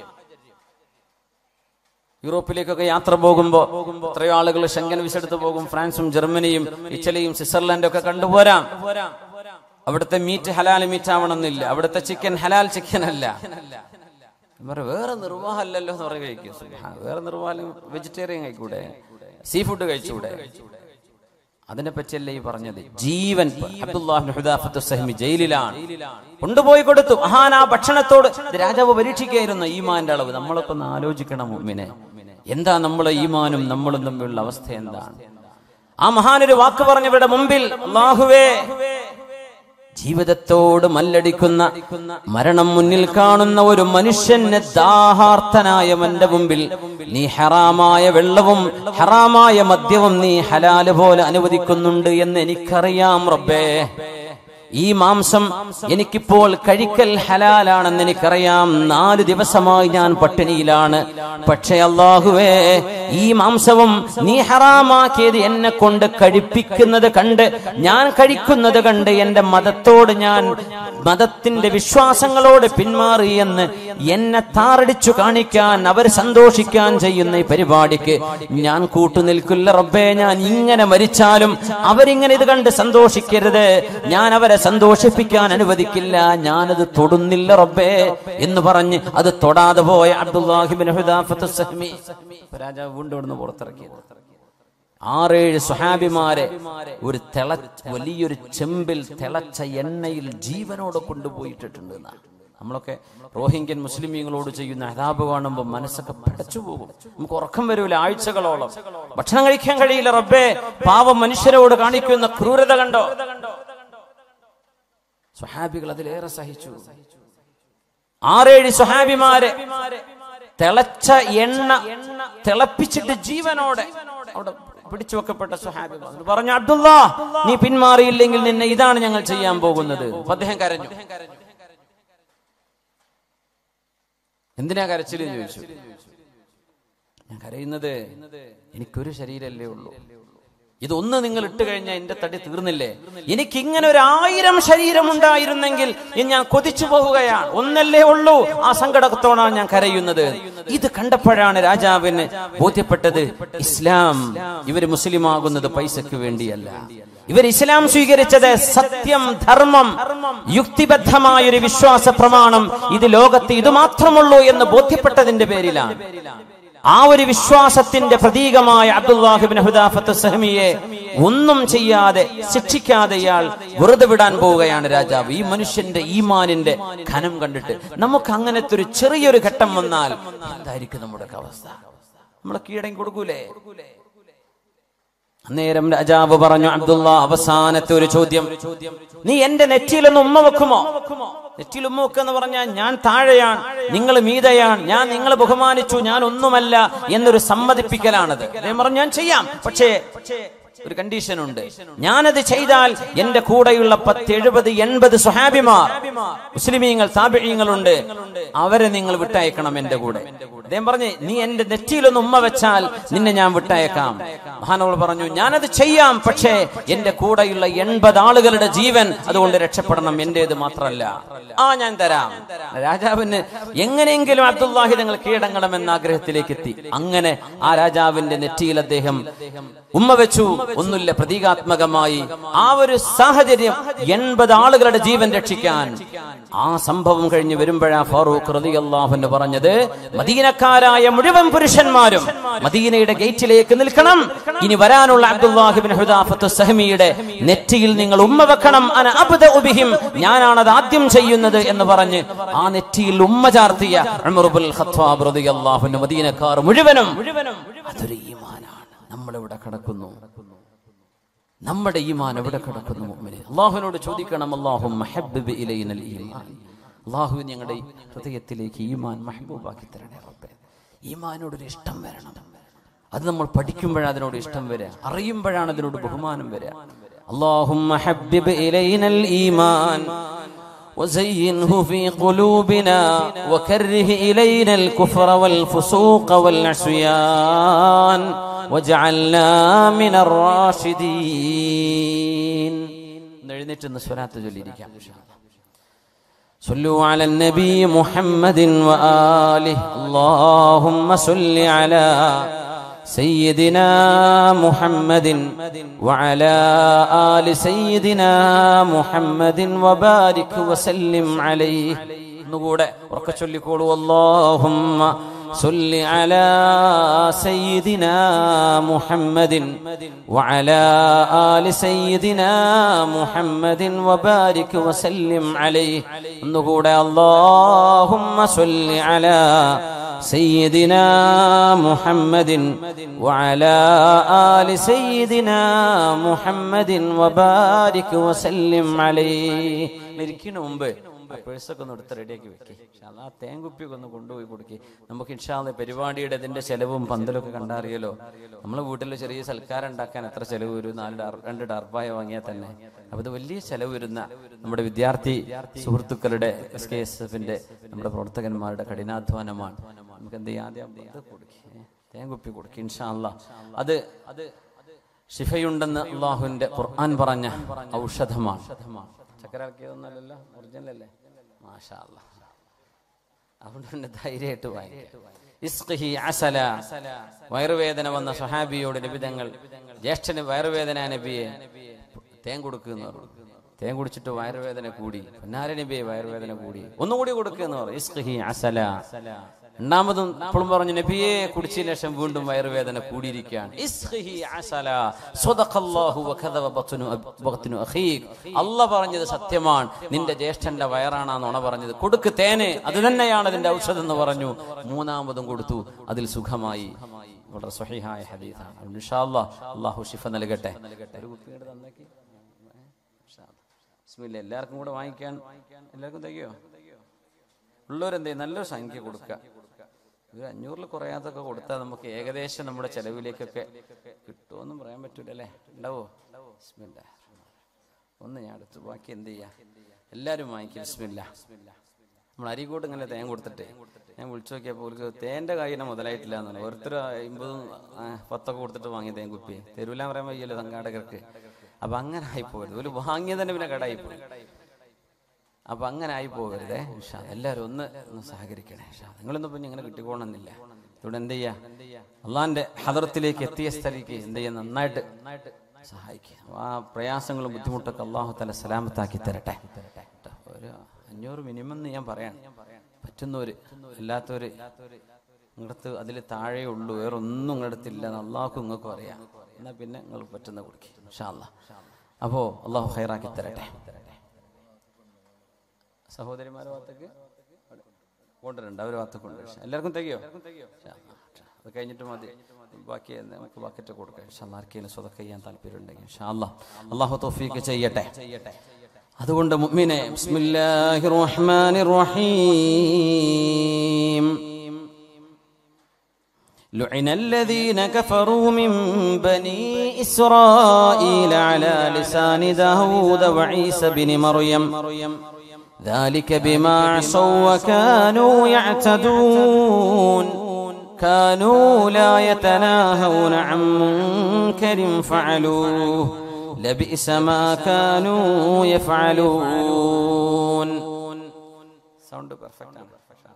യൂറോപ്പിലേക്കൊക്കെ യാത്ര പോകുമ്പോ എത്രയോ ആളുകൾ ശങ്കൻ വിസെടുത്ത് പോകും ഫ്രാൻസും ജർമ്മനിയും ഇറ്റലിയും സ്വിറ്റ്സർലൻഡും ഒക്കെ കണ്ടുപോരാം അവിടുത്തെ മീറ്റ് ഹലാൽ മീറ്റ് ആവണമെന്നില്ല അവിടുത്തെ ചിക്കൻ ഹലാൽ ചിക്കൻ അല്ല പറ വേറെ നിർവാഹമല്ലല്ലോ എന്ന് പറയും കഴിക്കും സുബ്ഹാൻ. വേറെ നിർവാഹം വെജിറ്റേറിയൻ കഴിക്കൂടെ സീ ഫുഡ് കഴിച്ചൂടെ അതിനെ പറ്റിയല്ലേ ഈ പറഞ്ഞത് ജീവൻ അബ്ദുല്ലാഹിബ്നു ഹുദാഫത്തു സഹ്മി ജയിലിലാണ് കൊണ്ടുപോയി കൊടുത്തു മഹാൻ ആ ഭക്ഷണത്തോട് ഇത് രാജാവ് പരീക്ഷിക്കുകയായിരുന്നു ഈമാന്റെ അളവ് നമ്മളൊക്കെ ഒന്ന് ആലോചിക്കണം മുമ്മിനെ എന്താ നമ്മളെ ഈമാനും നമ്മളും തമ്മിലുള്ള അവസ്ഥ എന്താണ് ആ മഹാനൊരു വാക്ക് പറഞ്ഞവരുടെ മുമ്പിൽ അള്ളാഹുവേ ജീവിതത്തോട് മല്ലടിക്കുന്ന മരണം മുന്നിൽ കാണുന്ന ഒരു മനുഷ്യന് ദാഹാർത്ഥനായ എന്റെ മുമ്പിൽ നീ ഹറാമായ വെള്ളവും ഹറാമായ മദ്യവും നീ ഹലാല് പോലെ അനുവദിക്കുന്നുണ്ട് എന്ന് എനിക്കറിയാം റബ്ബേ ഈ മാംസം എനിക്കിപ്പോൾ കഴിക്കൽ ഹലാലാണെന്ന് എനിക്കറിയാം നാല് ദിവസമായി ഞാൻ പട്ടിണിയിലാണ് പക്ഷേ അള്ളാഹുവേ ഈ മാംസവും നീ ഹറാമാക്കിയത് എന്നെ കൊണ്ട് കഴിപ്പിക്കുന്നത് കണ്ട് ഞാൻ കഴിക്കുന്നത് കണ്ട് എന്റെ മതത്തോട് ഞാൻ മതത്തിന്റെ വിശ്വാസങ്ങളോട് പിന്മാറി എന്ന് എന്നെ താറടിച്ചു കാണിക്കാൻ അവർ സന്തോഷിക്കാൻ ചെയ്യുന്ന ഈ പരിപാടിക്ക് ഞാൻ കൂട്ടുനിൽക്കില്ല റബ്ബേ ഞാൻ ഇങ്ങനെ മരിച്ചാലും അവരിങ്ങനെ ഇത് കണ്ട് സന്തോഷിക്കരുത് ഞാൻ അവരെ സന്തോഷിപ്പിക്കാൻ അനുവദിക്കില്ല ഞാനത് തൊടുന്നില്ല റബ്ബേ എന്ന് പറഞ്ഞ് അത് തൊടാതെ പോയ അബ്ദുല്ലാഹിബിൻ ഹുദാഫത്ത് സഹ്മി രാജാവ് വീണ്ടും ഇവിടുന്ന് പുറത്തിറക്കിയത് ആറേഴ് സുഹാബിമാരെ ഒരു തിള വലിയൊരു ചെമ്പിൽ തിളച്ച എണ്ണയിൽ ജീവനോടെ കൊണ്ടുപോയിട്ടിട്ടുണ്ട് എന്നാണ് നമ്മളൊക്കെ റോഹിംഗ്യൻ മുസ്ലിമീങ്ങളോട് ചെയ്യുന്ന അതാപ് കാണുമ്പോൾ മനസ്സൊക്കെ പടച്ചു പോകും നമുക്ക് ഉറക്കം വരൂല ആഴ്ചകളോളം ഭക്ഷണം കഴിക്കാൻ കഴിയില്ല റബ്ബേ പാവം മനുഷ്യരോട് കാണിക്കുന്ന ക്രൂരത കണ്ടോ സുഹാബികൾ അതിലേറെ സഹിച്ചു ആറേഴ് സുഹാബിമാരെ തിളച്ച എണ്ണ തിളപ്പിച്ചിട്ട് ജീവനോടെ അവിടെ പിടിച്ചു വെക്കപ്പെട്ട സുഹാബി വന്നു. പറഞ്ഞു അബ്ദുള്ള നീ പിന്മാറിയില്ലെങ്കിൽ നിന്നെ ഇതാണ് ഞങ്ങൾ ചെയ്യാൻ പോകുന്നത് അപ്പൊ അദ്ദേഹം കരഞ്ഞു എന്തിനാ കരച്ചില് എന്ന് ചോദിച്ചു ഞാൻ കരയുന്നത് എനിക്കൊരു ശരീരമല്ലേ ഉള്ളൂ ഇതൊന്ന് നിങ്ങൾ ഇട്ട് കഴിഞ്ഞാൽ എന്റെ തടി തീർന്നില്ലേ എനിക്ക് ഇങ്ങനെ ഒരു ആയിരം ശരീരം ഉണ്ടായിരുന്നെങ്കിൽ ഇനി ഞാൻ കൊതിച്ചു പോവുകയാണ് ഒന്നല്ലേ ഉള്ളൂ ആ സങ്കടത്തോടാണ് ഞാൻ കരയുന്നത് ഇത് കണ്ടപ്പോഴാണ് രാജാവിന് ബോധ്യപ്പെട്ടത് ഇസ്ലാം ഇവര് മുസ്ലിം ആകുന്നത് പൈസക്ക് വേണ്ടിയല്ല ഇവർ ഇസ്ലാം സ്വീകരിച്ചത് സത്യം ധർമ്മം യുക്തിബദ്ധമായ ഒരു വിശ്വാസ പ്രമാണം ഇത് ലോകത്ത് ഇത് മാത്രമുള്ളൂ എന്ന് ബോധ്യപ്പെട്ടതിന്റെ പേരിലാണ് ആ ഒരു വിശ്വാസത്തിന്റെ പ്രതീകമായ അബ്ദുല്ലാഹിബിൻ ഹുദാഫത്ത് സഹമിയെ ഒന്നും ചെയ്യാതെ ശിക്ഷിക്കാതെ ഇയാൾ വെറുതെ വിടാൻ പോവുകയാണ് രാജാവ് ഈ മനുഷ്യന്റെ ഈമാനിന്റെ ഘനം കണ്ടിട്ട് നമുക്ക് അങ്ങനത്തെ ഒരു ചെറിയൊരു ഘട്ടം വന്നാൽ എന്തായിരിക്കും നമ്മുടെ അവസ്ഥ നമ്മളെ കീഴടങ്ങി കൊടുക്കൂലേ അന്നേരം രാജാവ് പറഞ്ഞു അബ്ദുള്ള അവസാനത്തെ ഒരു ചോദ്യം നീ എന്റെ നെറ്റിയിലൊന്ന് ഉമ്മ വെക്കുമോ നെറ്റിയിൽ ഉമ്മ വെക്കെന്ന് പറഞ്ഞാൽ ഞാൻ താഴെയാണ് നിങ്ങൾ മീതയാണ് ഞാൻ നിങ്ങളെ ബഹുമാനിച്ചു ഞാൻ ഒന്നുമല്ല എന്നൊരു സമ്മതിപ്പിക്കലാണത് അദ്ദേഹം പറഞ്ഞു ഞാൻ ചെയ്യാം പക്ഷേ ഒരു കണ്ടീഷൻ ഉണ്ട് ഞാനത് ചെയ്താൽ എന്റെ കൂടെയുള്ള പത്ത് എഴുപത് എൺപത് സുഹാബിമാർ മുസ്ലിമീങ്ങൾ താപിഴീങ്ങളുണ്ട് അവരെ നിങ്ങൾ വിട്ടയക്കണം എന്റെ കൂടെ അദ്ദേഹം പറഞ്ഞു നീ എന്റെ നെറ്റിയിലൊന്ന് ഉമ്മ വെച്ചാൽ നിന്നെ ഞാൻ വിട്ടയക്കാം മഹാനവൾ പറഞ്ഞു ഞാനത് ചെയ്യാം പക്ഷേ എന്റെ കൂടെയുള്ള എൺപത് ആളുകളുടെ ജീവൻ അതുകൊണ്ട് രക്ഷപ്പെടണം എന്റേത് മാത്രമല്ല ആ ഞാൻ തരാം രാജാവിന് എങ്ങനെയെങ്കിലും അബ്ദുല്ലാഹി തങ്ങൾ കീഴടങ്ങണമെന്ന ആഗ്രഹത്തിലേക്ക് എത്തി അങ്ങനെ ആ രാജാവിന്റെ നെറ്റിയിൽ അദ്ദേഹം ഉമ്മ വെച്ചു ഒന്നുമില്ല പ്രതീകാത്മകമായി ആ ഒരു സാഹചര്യം എൺപത് ആളുകളുടെ ജീവൻ രക്ഷിക്കാൻ ആ സംഭവം കഴിഞ്ഞ് വരുമ്പോഴാ ഫാറൂഖ് റതി അള്ളാഹുന്ന് പറഞ്ഞത് മദീനക്കാരായ മുഴുവൻ പുരുഷന്മാരും മദീനയുടെ ഗേറ്റിലേക്ക് നിൽക്കണം ഇനി വരാനുള്ള അബ്ദുല്ലാഹിബിൻ ഹുദാഫത്ത് സഹമിയുടെ നെറ്റിയിൽ നിങ്ങൾ ഉമ്മ വെക്കണം അന അബ്ദ ഉബിഹിം ഞാനാണത് ആദ്യം ചെയ്യുന്നത് എന്ന് പറഞ്ഞ് ആ നെറ്റിയിൽ ഉമ്മ ചാർത്തിയ ഉമറുബുൽ ഖത്താബ് റളിയല്ലാഹു അൻഹു മദീനക്കാർ മുഴുവനും അതൊരു ഈമാനാണ് നമ്മളിവിടെ കിടക്കുന്നു നമ്മുടെ ഈമാൻ എവിടെ കിടക്കുന്നു മുഅ്മിനെ അള്ളാഹുവിനോട് ചോദിക്കണം അള്ളാഹും മഹബ്ബിബ് ഇലൈനൽ ഈമാൻ അള്ളാഹു ഞങ്ങളുടെ ഈ ഹൃദയത്തിലേക്ക് ഈമാൻ മഹബൂബാക്കി തരണേ റബ്ബേ ഈമാനോടൊരു ഇഷ്ടം വരണം അത് നമ്മൾ പഠിക്കുമ്പോഴാണ് അതിനോട് ഇഷ്ടം വരിക അറിയുമ്പോഴാണ് അതിനോട് ബഹുമാനം വരിക അള്ളാഹും മഹബ്ബിബ് ഇലൈനൽ ഈമാൻ وزينه في قلوبنا وكره إلينا الكفر والفسوق والعصيان وجعلنا من الراشدين എഴുന്നേറ്റ് നിന്ന് സ്വരാത്ത് ചൊല്ലിയിരിക്കാം صلوا على النبي محمد وآله اللهم صل على سيدنا محمد وعلى آل سيدنا محمد وبارك وسلم عليه نقول وركة لكولوا اللهم صل على سيدنا محمد وعلى آل سيدنا محمد وبارك وسلم عليه نقول اللهم صل على سيدنا محمد وعلى آل سيدنا محمد وبارك وسلم عليه ഇരിക്കുന്ന മുമ്പ് ആ പേഴ്സൊക്കെ ഒന്ന് എടുത്ത് റെഡിയാക്കി വെക്കി ആ തേങ്കുപ്പിയൊക്കെ ഒന്ന് കൊണ്ടുപോയി കൊടുക്കി നമുക്ക് ഇൻഷാല്ല പരിപാടിയുടെ ഇതിന്റെ ചെലവും പന്തലൊക്കെ കണ്ടറിയല്ലോ നമ്മളെ വീട്ടിൽ ചെറിയ സൽക്കാരം ഉണ്ടാക്കാൻ എത്ര ചെലവ് വരും നാല് ഡാർ രണ്ട് ഡർപ്പായ വാങ്ങിയാൽ തന്നെ അപ്പൊ ഇത് വലിയ ചെലവ് വരുന്ന നമ്മുടെ വിദ്യാർത്ഥി സുഹൃത്തുക്കളുടെ എസ് കെ എസ് എഫിന്റെ നമ്മുടെ പ്രവർത്തകന്മാരുടെ കഠിനാധ്വാനമാണ് നമുക്ക് എന്ത് ചെയ്യാം ആദ്യം ഇത് കൊടുക്കുക തേങ്കുപ്പി കൊടുക്കുക ഇൻഷാല്ല അത് അത് ഷിഫയുണ്ടെന്ന് അള്ളാഹുവിന്റെ ഖുർആൻ പറഞ്ഞ ഔഷധമാണ് ചക്കര ഇറക്കിയതൊന്നല്ലല്ലോ ഒറിജിനൽ അല്ലേ മാഷാ അല്ലാ അതുകൊണ്ട് തന്നെ ധൈര്യമായിട്ട് വാങ്ങിക്കാം ഇസ്ഖിഹി അസല വയറുവേദന വന്ന സഹാബിയോട് നിബിതങ്ങൾ ജ്യേഷ്ഠന് വയറുവേദന നബിയെ തേൻ കൊടുക്കുന്നു പറഞ്ഞു തേൻ കുടിച്ചിട്ട് വയറുവേദന കൂടി പൊന്നാര നബിയെ വയറുവേദന കൂടി ഒന്നുകൂടി കൊടുക്കുന്നു പറഞ്ഞു ഇസ്ഖിഹി അസല രണ്ടാമതും അപ്പോഴും പറഞ്ഞു നബിയെ കുടിച്ചതിന് ശേഷം വീണ്ടും വയറുവേദന കൂടിയിരിക്കുകയാണ് ഇസ്ഖിഹി അസല സ്വദഖല്ലാഹു വകദവ ബത്നു ബത്നു അഖീഖ് അല്ലാഹ് പറഞ്ഞത് സത്യമാണ് നിന്റെ ജ്യേഷ്ഠന്റെ വയറാണ് നുണ പറഞ്ഞത് കൊടുക്ക് തേന് അത് തന്നെയാണ് അതിന്റെ ഔഷധം എന്ന് പറഞ്ഞു മൂന്നാമതും കൊടുത്തു അതിൽ സുഖമായി വളരെ സ്വഹീഹായ ഹദീസാണ് അതുകൊണ്ട് ഇൻഷാ അല്ലാഹ് അല്ലാഹു ശിഫ നൽകട്ടെ ഒരു കുപ്പി ഇങ്ങോട്ട് തന്നേക്ക് ഇൻഷാ അല്ലാഹ്. ബിസ്മില്ലാ എല്ലാവർക്കും കൂടെ വാങ്ങിക്കാൻ എല്ലാവർക്കും തയ്യോ ഉള്ളവരെന്ത് ചെയ്യും നല്ലൊരു സംഖ്യ കൊടുക്കുക ഒരു അഞ്ഞൂറിൽ കുറയാതൊക്കെ കൊടുത്താൽ നമുക്ക് ഏകദേശം നമ്മുടെ ചെലവിലേക്കൊക്കെ കിട്ടുമെന്നും പറയാൻ പറ്റൂലല്ലേ ഉണ്ടാവോ ബിസ്മില്ല ഒന്ന് ഞാൻ എടുത്തു ബാക്കി എന്ത് ചെയ്യാം എല്ലാവരും വാങ്ങിക്കും ബിസ്മില്ല നമ്മൾ അരിക്കോട്ട് ഇങ്ങനെ തേൻ കൊടുത്തിട്ട് ഞാൻ വിളിച്ചു നോക്കിയപ്പോൾ അവർക്ക് തേൻ്റെ കാര്യം മുതലായിട്ടില്ല എന്നാണ് ഓരോരുത്തർ അമ്പതും ആ, പത്തൊക്കെ കൊടുത്തിട്ട് വാങ്ങിയ തേൻ കുപ്പി തെരുവിലാൻ പറയാൻ വയ്യല്ലോ സംഘാടകർക്ക് അപ്പൊ അങ്ങനെ ആയിപ്പോയത് ഒരു വാങ്ങിയത് തന്നെ പിന്നെ കടായിപ്പോയി അപ്പൊ അങ്ങനെ ആയി പോകരുതേ ഇൻഷാ അല്ലാ. എല്ലാവരും ഒന്ന് ഒന്ന് സഹകരിക്കണേ ഇൻഷാ അല്ലാ. നിങ്ങളൊന്നും പിന്നെ ഇങ്ങനെ കിട്ടിക്കോണമെന്നില്ല ഇവിടെ എന്ത് ചെയ്യാ അള്ളാന്റെ ഹദറത്തിലേക്ക് എത്തിയ സ്ഥലിക്ക് എന്ത് ചെയ്യാ നന്നായിട്ട് സഹായിക്കുക ആ പ്രയാസങ്ങളും ബുദ്ധിമുട്ടൊക്കെ അള്ളാഹു തല സലാമത്താക്കി തരട്ടെ ട്ടോ. ഒരു അഞ്ഞൂറ് മിനിമം എന്ന് ഞാൻ പറയാം പറ്റുന്നവര് അല്ലാത്തവര് നിങ്ങളടുത്ത് അതിൽ താഴെ ഉള്ളൂ വേറെ ഒന്നും നിങ്ങളടുത്തില്ല എന്ന് അള്ളാഹു നിങ്ങൾക്കും അറിയാം എന്നാ പിന്നെ നിങ്ങൾ പറ്റുന്ന കുടിക്കും ഇൻഷാ അല്ലാ അപ്പോ അള്ളാഹു ഹൈറാക്കി തരട്ടെ സഹോദരിമാരെ ഭാഗത്തേക്ക് കൊണ്ടുവരണ്ട അവർ ഭാഗത്തേക്ക് കൊണ്ടുവരും എല്ലാവർക്കും തികയോ അത് കഴിഞ്ഞിട്ട് മതി ബാക്കി നമുക്ക് ബക്കറ്റ് കൊടുക്കാം ഇൻഷാ അല്ലാ. ആർക്കെങ്കിലും സ്വതക്ക ചെയ്യാൻ താല്പര്യം ഉണ്ടെങ്കിൽ ഇൻഷാ അല്ലാ. അള്ളാഹു തൗഫീക്ക് ചെയ്യട്ടെ അതുകൊണ്ട് മുഅ്മിനെ ബിസ്മില്ലാഹിർ റഹ്മാനിർ റഹീം لعن الذين كفروا من بني إسرائيل على لسان داود وعيسى بن مريم ذلك بما عصوا وكانوا يعتدون كانوا لا يتناهون عن منكر فعلوه لبئس ما كانوا يفعلون സൗണ്ട് പെർഫെക്റ്റ് ആണ്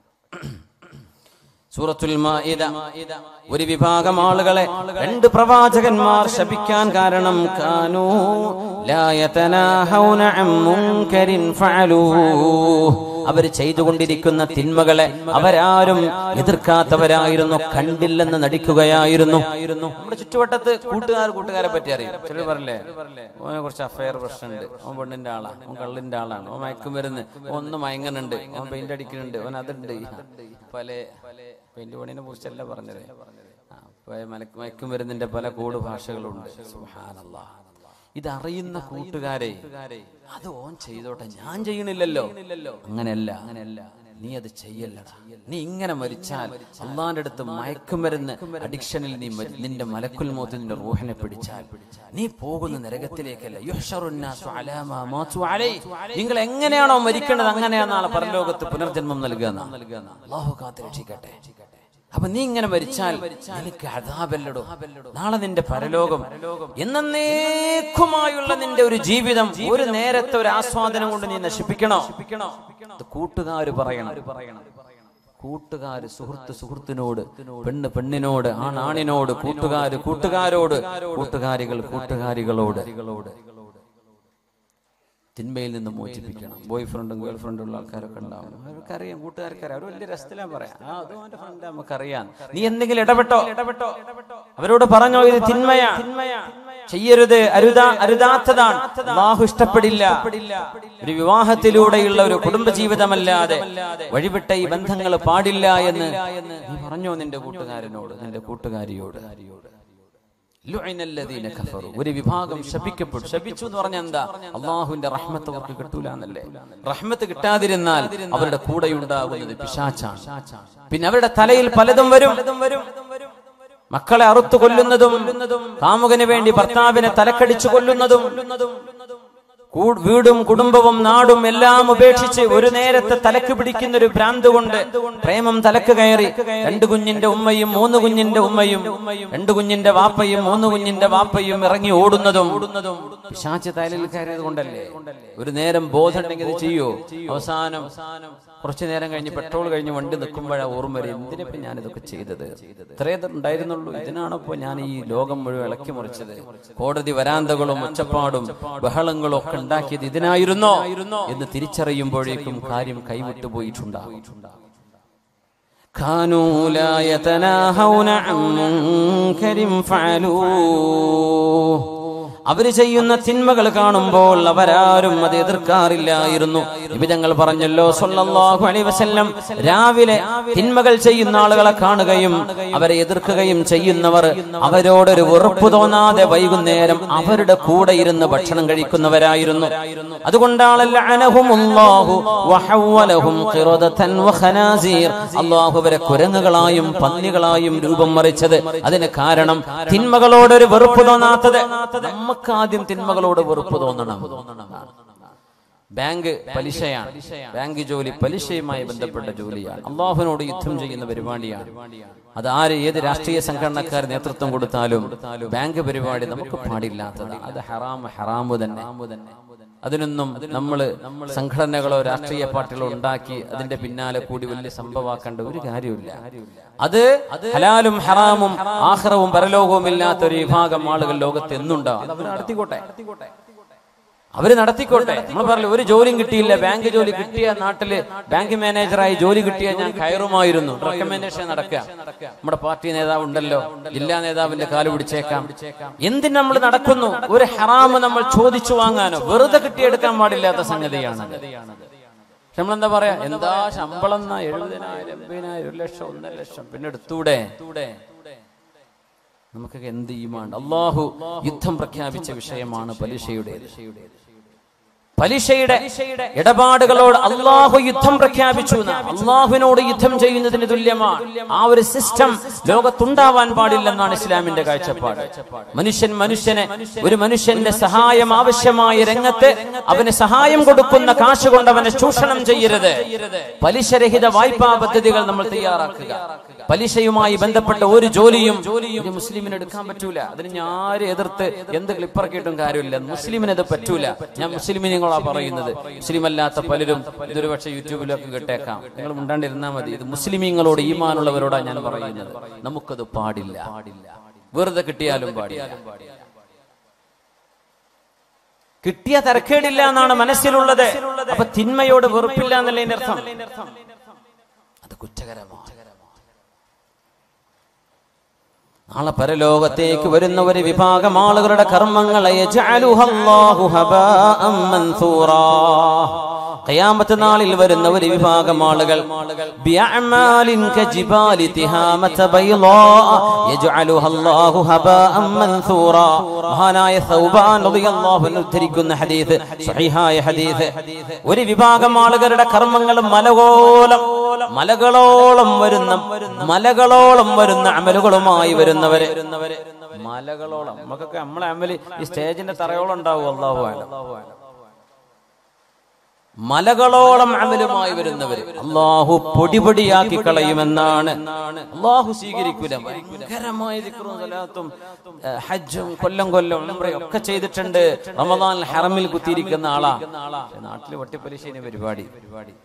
സൂറത്തുൽ മാഇദ ഒരു വിഭാഗം ആളുകളെ രണ്ട് പ്രവാചകന്മാർ ശപിക്കാൻ കാരണം കാനൂ ലാ യതനാഹൗന അൻ മുൻകരിൻ ഫഅലൂഹ് അവർ ചെയ്തുകൊണ്ടിരിക്കുന്ന തിന്മകളെ അവരാരും എതിർക്കാത്തവരായിരുന്നു കണ്ടില്ലെന്ന് നടിക്കുകയായിരുന്നു നമ്മുടെ ചുറ്റുവട്ടത്ത് കൂട്ടുകാർ കൂട്ടുകാരെ പറ്റി അറിയും ചിലർ പറയില്ലേ ഓനെ കുറച്ച് അഫയർ പ്രശ്നമുണ്ട് ഓൻ പെണ്ണിന്റെ ആളാണ് ഓൻ കള്ളിന്റെ ആളാണ് ഓൻ മയക്കും വരുന്ന് ഓൻ ഒന്ന് മയങ്ങുന്നുണ്ട് ഓൻ പെയിന്റ് അടിക്കുന്നുണ്ട് ഓൻ അതുണ്ട് പല പെയിന്റ് പണിനെ കുറിച്ചല്ല പറഞ്ഞത് ആ, പല മലക്ക് മയക്കും വരുന്നതിന്റെ പല കൂട് ഭാഷകളുണ്ട് സുബ്ഹാനല്ലാഹ് ഇതറിയുന്ന കൂട്ടുകാരെ അത് ഓൻ ചെയ്തോട്ടെ ഞാൻ ചെയ്യണില്ലല്ലോ അങ്ങനെയല്ല അങ്ങനെയല്ല നീ അത് ചെയ്യല്ലടാ നീ ഇങ്ങനെ മരിച്ചാൽ അള്ളാന്റെ അടുത്ത് മയക്കുമരുന്ന് അഡിക്ഷനിൽ നീ മരി- നിന്റെ മലക്കുൽ മോത്ത് നിന്റെ റൂഹിനെ പിടിച്ചാൽ നീ പോകുന്ന നരകത്തിലേക്കല്ല യുഹ്ശറുന്നാസു അലാ മാ മാതു അലൈ. നിങ്ങൾ എങ്ങനെയാണോ മരിക്കേണ്ടത് അങ്ങനെയാണ് നാളെ പരലോകത്ത് പുനർജന്മം നൽകുക എന്നാ. അള്ളാഹു കാത്തിരക്ഷിക്കട്ടെ അപ്പൊ നീ ഇങ്ങനെ മരിച്ചാൽ നിനക്ക് അതാപല്ലടോ നാളെ നിന്റെ പരലോകം എന്നേക്കുമായുള്ള നിന്റെ ഒരു ജീവിതം ഒരു നേരത്തെ ഒരു ആസ്വാദനം കൊണ്ട് നീ നശിപ്പിക്കണോ ഇത് കൂട്ടുകാര് പറയണം കൂട്ടുകാര് സുഹൃത്ത് സുഹൃത്തിനോട് പെണ്ണ് പെണ്ണിനോട് ആണാണിനോട് കൂട്ടുകാര് കൂട്ടുകാരോട് കൂട്ടുകാരികൾ കൂട്ടുകാരികളോട് തിന്മയിൽ നിന്ന് മോചിപ്പിക്കണം ബോയ് ഫ്രണ്ടും ഗേൾ ഫ്രണ്ടും ഉള്ള ആൾക്കാരൊക്കെ ഉണ്ടാവും അവർക്കറിയാം കൂട്ടുകാർക്കറിയാം അവർ വലിയ രസത്തിലാ പറയാം ആ അതും അവന്റെ ഫ്രണ്ട് നമുക്കറിയാം നീ എന്തെങ്കിലും ഇടപെട്ടോ ഇടപെട്ടോ അവരോട് പറഞ്ഞോ ഇത് തിന്മയാ ചെയ്യരുത് അരുതാ അരുതാത്തതാണ് അള്ളാഹു ഇഷ്ടപ്പെടില്ല ഒരു വിവാഹത്തിലൂടെയുള്ള ഒരു കുടുംബ ജീവിതമല്ലാതെ വഴിവിട്ട ഈ ബന്ധങ്ങൾ പാടില്ല എന്ന് നീ പറഞ്ഞോ നിന്റെ കൂട്ടുകാരനോട് നിന്റെ കൂട്ടുകാരിയോട് ലുഅനല്ലദീന കഫറു. ഒരു വിഭാഗം ശപിക്കപ്പെട്ടു ശപിച്ചു എന്ന് പറഞ്ഞാൽ എന്താ അള്ളാഹുവിന്റെ റഹ്മത്ത് അവർക്ക് കിട്ടൂല എന്നല്ലേ റഹ്മത്ത് കിട്ടാതിരുന്നാൽ അവരുടെ കൂടെയുണ്ടാകുന്നത് പിശാച്ചാണ് പിന്നെ അവരുടെ തലയിൽ പലതും വരും മക്കളെ അറുത്തു കൊല്ലുന്നതും കാമുകന് വേണ്ടി ഭർത്താവിനെ തലക്കടിച്ചു കൊല്ലുന്നതും കൂ- വീടും കുടുംബവും നാടും എല്ലാം ഉപേക്ഷിച്ച് ഒരു നേരത്തെ തലക്ക് പിടിക്കുന്ന ഒരു ഭ്രാന്ത് കൊണ്ട് പ്രേമം തലക്ക് കയറി രണ്ട് കുഞ്ഞിന്റെ ഉമ്മയും മൂന്ന് കുഞ്ഞിന്റെ ഉമ്മയും രണ്ട് കുഞ്ഞിന്റെ വാപ്പയും മൂന്ന് കുഞ്ഞിന്റെ വാപ്പയും ഇറങ്ങി ഓടുന്നതും പിശാച്ച് തലയിൽ കയറിയത് കൊണ്ടല്ലേ ഒരു നേരം ബോധമുണ്ടെങ്കിൽ ഇത് ചെയ്യോ അവസാനം കുറച്ചു നേരം കഴിഞ്ഞ് പെട്രോൾ കഴിഞ്ഞ് വണ്ടി നിൽക്കുമ്പോഴാ ഓർമ്മ വരും എന്തിനിപ്പോ ഞാൻ ഇതൊക്കെ ചെയ്തത് ഇത്രയേ ഇത് ഉണ്ടായിരുന്നുള്ളൂ ഇതിനാണോ ഇപ്പൊ ഞാൻ ഈ ലോകം മുഴുവൻ ഇളക്കി മുറിച്ചത് കോടതി വരാന്തകളും ഒച്ചപ്പാടും ബഹളങ്ങളും ഒക്കെ ഉണ്ടാക്കിയത് ഇതിനായിരുന്നോ എന്ന് തിരിച്ചറിയുമ്പോഴേക്കും കാര്യം കൈവിട്ടു പോയിട്ടുണ്ടാകും كانوا لا يتناهون عن منكر فعلوه അവര് ചെയ്യുന്ന തിന്മകൾ കാണുമ്പോൾ അവരാരും അത് എതിർക്കാറില്ലായിരുന്നു വിവിധങ്ങൾ പറഞ്ഞല്ലോ സല്ലല്ലാഹു അലൈഹി വസല്ലം രാവിലെ തിന്മകൾ ചെയ്യുന്ന ആളുകളെ കാണുകയും അവരെ എതിർക്കുകയും ചെയ്യുന്നവർ അവരോടൊരു വെറുപ്പ് തോന്നാതെ വൈകുന്നേരം അവരുടെ കൂടെ ഇരുന്ന് ഭക്ഷണം കഴിക്കുന്നവരായിരുന്നു അതുകൊണ്ടാണല്ലോ അനഹുമുല്ലാഹു വഹവ്വലഹും ഖിറദതൻ വഖനാസീർ അല്ലാഹു അവരെ കുരങ്ങുകളായും പന്നികളായും രൂപം മറിച്ചത് അതിന് കാരണം തിന്മകളോടൊരു വെറുപ്പ് തോന്നാത്തത് നമുക്ക് ആദ്യം തിന്മകളോട് വെറുപ്പ് തോന്നണം ബാങ്ക് പലിശയാണ് ബാങ്ക് ജോലി പലിശയുമായി ബന്ധപ്പെട്ട ജോലിയാണ് അള്ളാഹുവിനോട് യുദ്ധം ചെയ്യുന്ന പരിപാടിയാണ് അത് ആര് ഏത് രാഷ്ട്രീയ സംഘടനക്കാർ നേതൃത്വം കൊടുത്താലും ബാങ്ക് പരിപാടി നമുക്ക് പാടില്ലാത്തതാണ് അത് ഹറാമ് ഹറാമു തന്നെ അതിനൊന്നും നമ്മൾ സംഘടനകളോ രാഷ്ട്രീയ പാർട്ടികളോ ഉണ്ടാക്കി അതിന്റെ പിന്നാലെ കൂടി വലിയ സംഭവമാക്കേണ്ട ഒരു കാര്യമില്ല അത് ഹലാലും ഹറാമും ആഹ്റവും പരലോകവും ഇല്ലാത്ത ഒരു വിഭാഗം ആളുകൾ ലോകത്ത് എന്നുണ്ടാവും അത് അവർ നടത്തിക്കോട്ടെ അവര് നടത്തിക്കോട്ടെ നമ്മൾ പറഞ്ഞു ഒരു ജോലിയും കിട്ടിയില്ല ബാങ്ക് ജോലി കിട്ടിയ നാട്ടില് ബാങ്ക് മാനേജറായി ജോലി കിട്ടിയ ഞാൻ കയറുമായിരുന്നു റെക്കമെൻഡേഷൻ നടക്കുക നമ്മുടെ പാർട്ടി നേതാവ് ഉണ്ടല്ലോ ജില്ലാ നേതാവിന്റെ കാല് പിടിച്ചേക്കാം എന്തിന് നമ്മൾ നടക്കുന്നു ഒരു ഹറാമ് നമ്മൾ ചോദിച്ചു വാങ്ങാനോ വെറുതെ കിട്ടിയെടുക്കാൻ പാടില്ലാത്ത സംഗതിയാണ് പക്ഷെ നമ്മളെന്താ പറയാ എന്താ ശമ്പളം എന്നാ എഴുപതിനായിരം എൺപതിനായിരം ഒരു ലക്ഷം ഒന്നര ലക്ഷം പിന്നെ എടുത്തൂടെ നമുക്കൊക്കെ എന്ത് ഈമാണ്ട് അള്ളാഹു യുദ്ധം പ്രഖ്യാപിച്ച വിഷയമാണ് പലിശയുടേത് പലിശയുടെ ഇടപാടുകളോട് അള്ളാഹു യുദ്ധം പ്രഖ്യാപിച്ചു എന്ന്. അള്ളാഹുവിനോട് യുദ്ധം ചെയ്യുന്നതിന് തുല്യമാണ് ആ ഒരു സിസ്റ്റം ലോകത്തുണ്ടാവാൻ പാടില്ലെന്നാണ് ഇസ്ലാമിന്റെ കാഴ്ചപ്പാട് മനുഷ്യൻ മനുഷ്യനെ ഒരു മനുഷ്യന്റെ സഹായം ആവശ്യമായ രംഗത്ത് അവന് സഹായം കൊടുക്കുന്ന കാശ് കൊണ്ട് അവനെ ചൂഷണം ചെയ്യരുത് പലിശരഹിത വായ്പാ പദ്ധതികൾ നമ്മൾ തയ്യാറാക്കുക പലിശയുമായി ബന്ധപ്പെട്ട ഒരു ജോലിയും ഒരു മുസ്ലിമിന് എടുക്കാൻ പറ്റൂല അതിന് ഞാൻ ആര് എതിർത്ത് എന്ത് ക്ലിപ്പറക്കിയിട്ടും കാര്യമില്ല മുസ്ലിമിന് അത് പറ്റൂല ഞാൻ മുസ്ലിമിനിങ്ങളാ പറയുന്നത് മുസ്ലിം അല്ലാത്ത പലരും ഇതൊരു പക്ഷേ യൂട്യൂബിലൊക്കെ കേട്ടേക്കാം നിങ്ങൾ മുണ്ടാണ്ടിരുന്നാൽ മതി ഇത് മുസ്ലിമീങ്ങളോട് ഈമാനുള്ളവരോടാ ഞാൻ പറയുന്നത് നമുക്കത് പാടില്ല വെറുതെ കിട്ടിയാലും പാടില്ല കിട്ടിയ തരക്കേടില്ല എന്നാണ് മനസ്സിലുള്ളത് അപ്പൊ തിന്മയോട് വെറുപ്പില്ല എന്നല്ലേ അർത്ഥം അത് കുറ്റകരമാണ് നാളെ പരലോകത്തേക്ക് വരുന്ന ഒരു വിഭാഗം ആളുകളുടെ കർമ്മങ്ങളെ യജ്അലുഹല്ലാഹു ഹബാഅം മൻസൂറാ. ഖിയാമത്ത് നാളിൽ വരുന്ന ഒരു വിഭാഗം ആളുകൾ ബിഅഅമാലിൻ കജിബാലി തിഹാമത ബൈളാ യജ്അലുഹ അല്ലാഹു ഹബാഅൻ മൻസൂറാ മഹാനായ സൗബാൻ റളിയല്ലാഹു അൻഹു ഉദ്ധരിക്കുന്ന ഹദീസ് സ്വഹീഹായ ഹദീസ് ഒരു വിഭാഗം ആളുകളുടെ കർമ്മങ്ങൾ മലകോളം മലകളോളം വരുന്ന മലകളോളം വരുന്ന അമലുകളുമായി വരുന്നവര് മലകളോളം നമുക്കൊക്കെ നമ്മളെ അമല് ഈ സ്റ്റേജിന്റെ തറയോളം ഉണ്ടാവും അള്ളാഹു ആലം മലകളോളം അമലുമായി വരുന്നവർ അള്ളാഹു പൊടിപൊടിയാക്കി കളയുമെന്നാണ് അള്ളാഹു സ്വീകരിക്കൂല ഭയങ്കരമായ ദിക്റും സലാത്തും ഏഹ്, ഹജ്ജും കൊല്ലം കൊല്ലം ഉംറയും ഒക്കെ ചെയ്തിട്ടുണ്ട് റമദാൻ ഹറമിൽ കുത്തിയിരിക്കുന്ന ആളാ പക്ഷേ നാട്ടില് വട്ടിപ്പലിശേനെ പരിപാടി പരിപാടി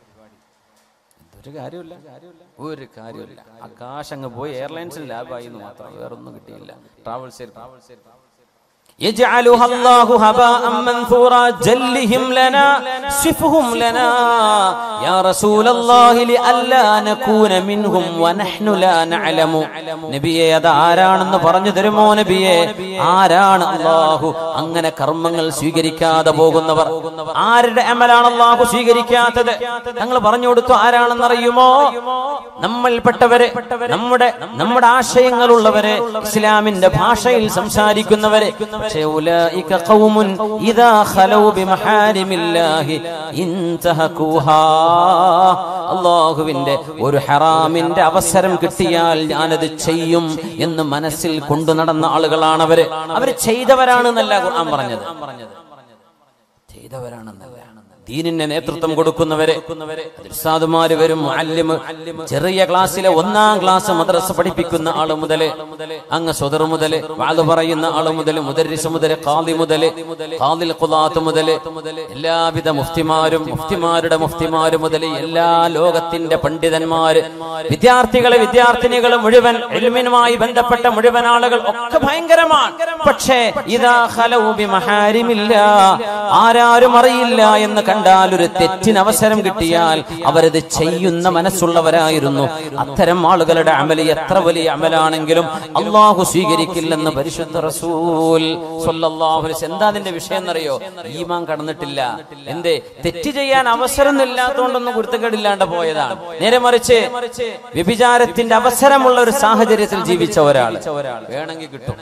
ഒരു കാര്യമില്ല ഒരു കാര്യമില്ല ആകാശം അങ്ങ് പോയി എയർലൈൻസിൽ ലാഭായി എന്ന് മാത്രം വേറൊന്നും കിട്ടിയില്ല ട്രാവൽസ് ട്രാവൽസ് يجعلها الله هباء منثورا جلهم لنا صفهم لنا يا رسول الله لئلا نكون منهم ونحن لا نعلم നബിയെ അത് ആരാണെന്ന് പറഞ്ഞു തരുമോ നബിയെ ആരാണ് അള്ളാഹു അങ്ങനെ കർമ്മങ്ങൾ സ്വീകരിക്കാതെ പോകുന്നവർ ആരുടെ അമലാണ് അള്ളാഹു സ്വീകരിക്കാത്തത് ഞങ്ങൾ പറഞ്ഞു കൊടുത്തു ആരാണെന്നറിയുമോ നമ്മൾപ്പെട്ടവരെ നമ്മുടെ നമ്മുടെ ആശയങ്ങളുള്ളവരെ ഇസ്ലാമിന്റെ ഭാഷയിൽ സംസാരിക്കുന്നവരെ പക്ഷേ ഉലൈക ഖൗമുൻ ഇദാ ഖലൗ ബിമഹാരിമില്ലാഹി ഇൻതഹകൂഹാ അല്ലാഹുവിന്റെ ഒരു ഹറാമിന്റെ അവസരം കിട്ടിയാൽ ഞാനത് ചെയ്യും എന്ന് മനസ്സിൽ കൊണ്ടു നടന്ന ആളുകളാണ് അവര് അവര് ചെയ്തവരാണെന്നല്ല ഖുർആൻ പറഞ്ഞത് ചെയ്തവരാണെന്നല്ല ദീനിന് നേതൃത്വം കൊടുക്കുന്നവരെ ഉസ്താദുമാര് വരും മുഅല്ലിമ് ചെറിയ ക്ലാസ്സിലെ ഒന്നാം ക്ലാസ് മദ്രസ പഠിപ്പിക്കുന്ന ആള് മുതല് അങ്ങ് സ്വതർ മുതല് വാത് പറയുന്ന ആള് മുതല് മുദരിസ് മുതല് ഖാദി മുതല് ഖാദിൽ ഖുദാത്ത് മുതല് എല്ലാവിധ മുഫ്തിമാരും മുഫ്തിമാരുടെ മുഫ്തിമാര് മുതല് എല്ലാ ലോകത്തിന്റെ പണ്ഡിതന്മാര് വിദ്യാർത്ഥികളെ വിദ്യാർത്ഥിനികൾ മുഴുവൻ എൽമിനുമായി ബന്ധപ്പെട്ട മുഴുവൻ ആളുകൾ ഒക്കെ ഭയങ്കരമാണ് പക്ഷേ ഇതാ ഖലൗ ബിമഹാരിമില്ല ആരാരും അറിയില്ല എന്ന് കണ്ടാൽ ഒരു തെറ്റിന് അവസരം കിട്ടിയാൽ അവരത് ചെയ്യുന്ന മനസ്സുള്ളവരായിരുന്നു അത്തരം ആളുകളുടെ അമല് എത്ര വലിയ അമലാണെങ്കിലും അള്ളാഹു സ്വീകരിക്കില്ലെന്ന് പരിശുദ്ധ റസൂൽ സ്വല്ലല്ലാഹു അലൈഹി വസല്ലം. എന്താ അതിന്റെ വിഷയം എന്നറിയോ ഈമാൻ കടന്നിട്ടില്ല എന്തേ തെറ്റ് ചെയ്യാൻ അവസരം ഇല്ലാത്തതുകൊണ്ടൊന്നും കുരുത്തക്കേടില്ലാണ്ട് പോയതാണ് നേരെ മറിച്ച് വ്യഭിചാരത്തിന്റെ അവസരമുള്ള ഒരു സാഹചര്യത്തിൽ ജീവിച്ച ഒരാൾ വേണമെങ്കിൽ കിട്ടും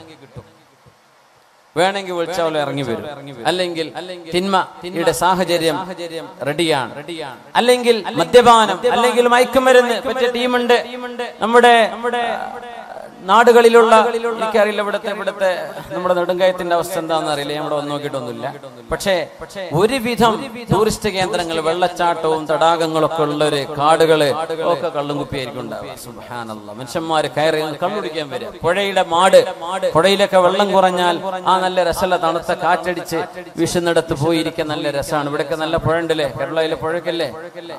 വേണമെങ്കിൽ വിളിച്ചാൽ ഇറങ്ങി വരും അല്ലെങ്കിൽ തിന്മയുടെ സാഹചര്യം റെഡിയാണ് അല്ലെങ്കിൽ മദ്യപാനം അല്ലെങ്കിൽ മയക്കുമരുന്ന് പറ്റിയ ടീമുണ്ട് നമ്മുടെ നമ്മുടെ നാടുകളിലുള്ള എനിക്കറിയില്ല ഇവിടുത്തെ ഇവിടുത്തെ നമ്മുടെ നെടുങ്കയത്തിന്റെ അവസ്ഥ എന്താണെന്ന് അറിയില്ല ഞാൻ ഇവിടെ വന്ന് നോക്കിയിട്ടൊന്നുമില്ല പക്ഷേ ഒരുവിധം ടൂറിസ്റ്റ് കേന്ദ്രങ്ങൾ വെള്ളച്ചാട്ടവും തടാകങ്ങളൊക്കെ ഉള്ള ഒരു കാടുകള് ഒക്കെ കള്ളും കുപ്പിയായിരിക്കും ഉണ്ടാവുക സുബ്ഹാനല്ലാഹ്. മനുഷ്യന്മാര് കയറി കള്ളുടിക്കാൻ വരും പുഴയുടെ മാട് പുഴയിലൊക്കെ വെള്ളം കുറഞ്ഞാൽ ആ നല്ല രസമുള്ള തണുത്ത കാറ്റടിച്ച് വീശുന്നിടത്ത് പോയിരിക്കാൻ നല്ല രസമാണ് ഇവിടെയൊക്കെ നല്ല പുഴ ഉണ്ടല്ലേ കേരളയിലെ പുഴക്കല്ലേ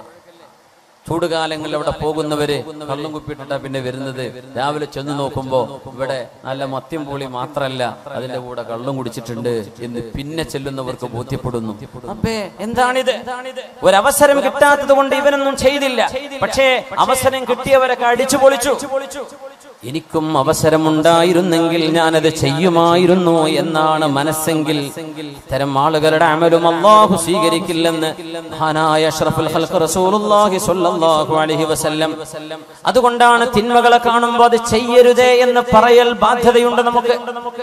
ചൂടുകാലങ്ങളിൽ അവിടെ പോകുന്നവര് കള്ളും കുപ്പിയിട്ടാ പിന്നെ വരുന്നത് രാവിലെ ചെന്ന് നോക്കുമ്പോ ഇവിടെ നല്ല മദ്യം പൊളി മാത്രല്ല അതിന്റെ കൂടെ കള്ളും കുടിച്ചിട്ടുണ്ട് എന്ന് പിന്നെ ചെല്ലുന്നവർക്ക് ബോധ്യപ്പെടുന്നു അപ്പേ എന്താണിത് ഒരവസരം കിട്ടാത്തത് കൊണ്ട് ഇവനൊന്നും ചെയ്തില്ല പക്ഷേ അവസരം കിട്ടിയവരൊക്കെ അടിച്ചു പൊളിച്ചു എനിക്കും അവസരമുണ്ടായിരുന്നെങ്കിൽ ഞാനത് ചെയ്യുമായിരുന്നു എന്നാണ് മനസ്സെങ്കിൽ ഇത്തരം ആളുകളുടെ അമലും അള്ളാഹു സ്വീകരിക്കില്ലെന്ന് മഹാനായ അഷ്റഫുൽ ഖൽഖ് റസൂലുള്ളാഹി സ്വല്ലല്ലാഹു അലൈഹി വസല്ലം അതുകൊണ്ടാണ് തിന്മകളെ കാണുമ്പോൾ അത് ചെയ്യരുതേ എന്ന് പറയൽ ബാധ്യതയുണ്ട് നമുക്ക്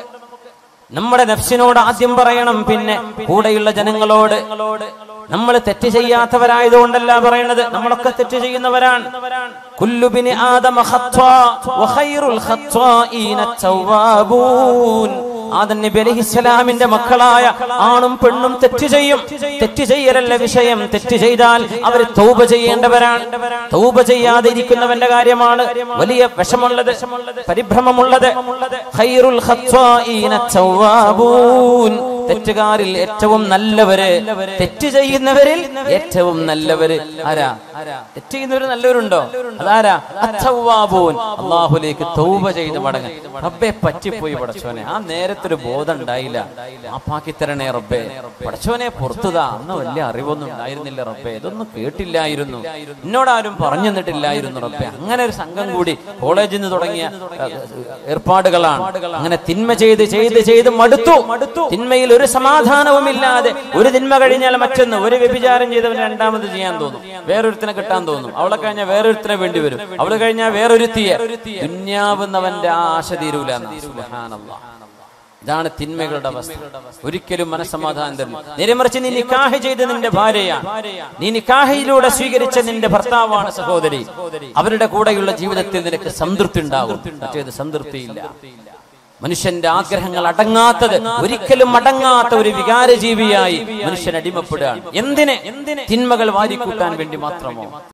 നമ്മുടെ നഫ്സിനോട് ആദ്യം പറയണം പിന്നെ കൂടെയുള്ള ജനങ്ങളോട് നമ്മൾ തെറ്റ് ചെയ്യാത്തവരായതുകൊണ്ടല്ല പറയണത് നമ്മളൊക്കെ തെറ്റ് ചെയ്യുന്നവരാണ് കുല്ലുബിനി ആദമ ഖത്വാ വഖൈറുൽ ഖത്വാഈന തവ്വാബൂൻ ആദം നബി അലൈഹിസ്സലാമിന്റെ മക്കളായ ആണും പെണ്ണും തെറ്റ് ചെയ്യും തെറ്റ് ചെയ്യലല്ല വിഷയം തെറ്റ് ചെയ്താൽ അവർ തൗബ ചെയ്യേണ്ടവരാണ് തൗബ ചെയ്യാതെ ഇരിക്കുന്നവന്റെ കാര്യമാണ് വലിയ വിഷമുള്ളത് പരിഭ്രമമുള്ളത് ഖൈറുൽ ഖത്വാഈന തവ്വാബൂൻ തെറ്റുകാരിൽ ഏറ്റവും നല്ലവര് തെറ്റ് ചെയ്യുന്നവരിൽ ഏറ്റവും നല്ലവര് ആരാ തെറ്റ് ചെയ്യുന്നവര് നല്ലവരുണ്ടോ അതാരാ അത്തവ്വാബൂൻ അള്ളാഹുലേക്ക് തൗബ ചെയ്ത് മടങ്ങ റബ്ബെ പറ്റിപ്പോയി പടച്ചോനെ ആ നേരത്തൊരു ബോധം ഉണ്ടായില്ല മാപ്പാക്കി തരണേ റബ്ബെ പടച്ചോനെ പുറത്തുതാ അന്ന് വലിയ അറിവൊന്നും ഉണ്ടായിരുന്നില്ല റബ്ബെ ഇതൊന്നും കേട്ടില്ലായിരുന്നു എന്നോടാരും പറഞ്ഞു തന്നിട്ടില്ലായിരുന്നു റബ്ബെ അങ്ങനെ ഒരു സംഘം കൂടി കോളേജിൽ നിന്ന് തുടങ്ങിയ ഏർപ്പാടുകളാണ് അങ്ങനെ തിന്മ ചെയ്ത് ചെയ്ത് ചെയ്ത് മടുത്തു തിന്മയിൽ ഒരു സമാധാനവുമില്ലാതെ ഒരു തിന്മ കഴിഞ്ഞാൽ മറ്റൊന്ന് ഒരു വ്യഭിചാരം ചെയ്തവന് രണ്ടാമത് ചെയ്യാൻ തോന്നും വേറൊരുത്തിനെ കിട്ടാൻ തോന്നും അവളെ കഴിഞ്ഞാൽ വേറൊരുത്തിനെ വേണ്ടി വരും അവള് കഴിഞ്ഞാൽ വേറൊരുത്തിയെ ദുന്യാവുന്നവന്റെ ആ ആശ തീരൂല ഇതാണ് തിന്മകളുടെ അവസ്ഥ ഒരിക്കലും മനസ്സമാധാനം തരില്ല നേരെമറിച്ച് നീ നിക്കാഹ് ചെയ്ത് നിന്റെ ഭാര്യയാണ് നീ നിക്കാഹയിലൂടെ സ്വീകരിച്ച നിന്റെ ഭർത്താവാണ് സഹോദരി അവരുടെ കൂടെയുള്ള ജീവിതത്തിൽ നിനക്ക് സംതൃപ്തി ഉണ്ടാകും മറ്റേത് സംതൃപ്തിയില്ല മനുഷ്യന്റെ ആഗ്രഹങ്ങൾ അടങ്ങാത്തത് ഒരിക്കലും അടങ്ങാത്ത ഒരു വികാരജീവിയായി മനുഷ്യൻ അടിമപ്പെടുകയാണ് എന്തിനെ തിന്മകൾ വാരിക്കൂട്ടാൻ വേണ്ടി മാത്രമോ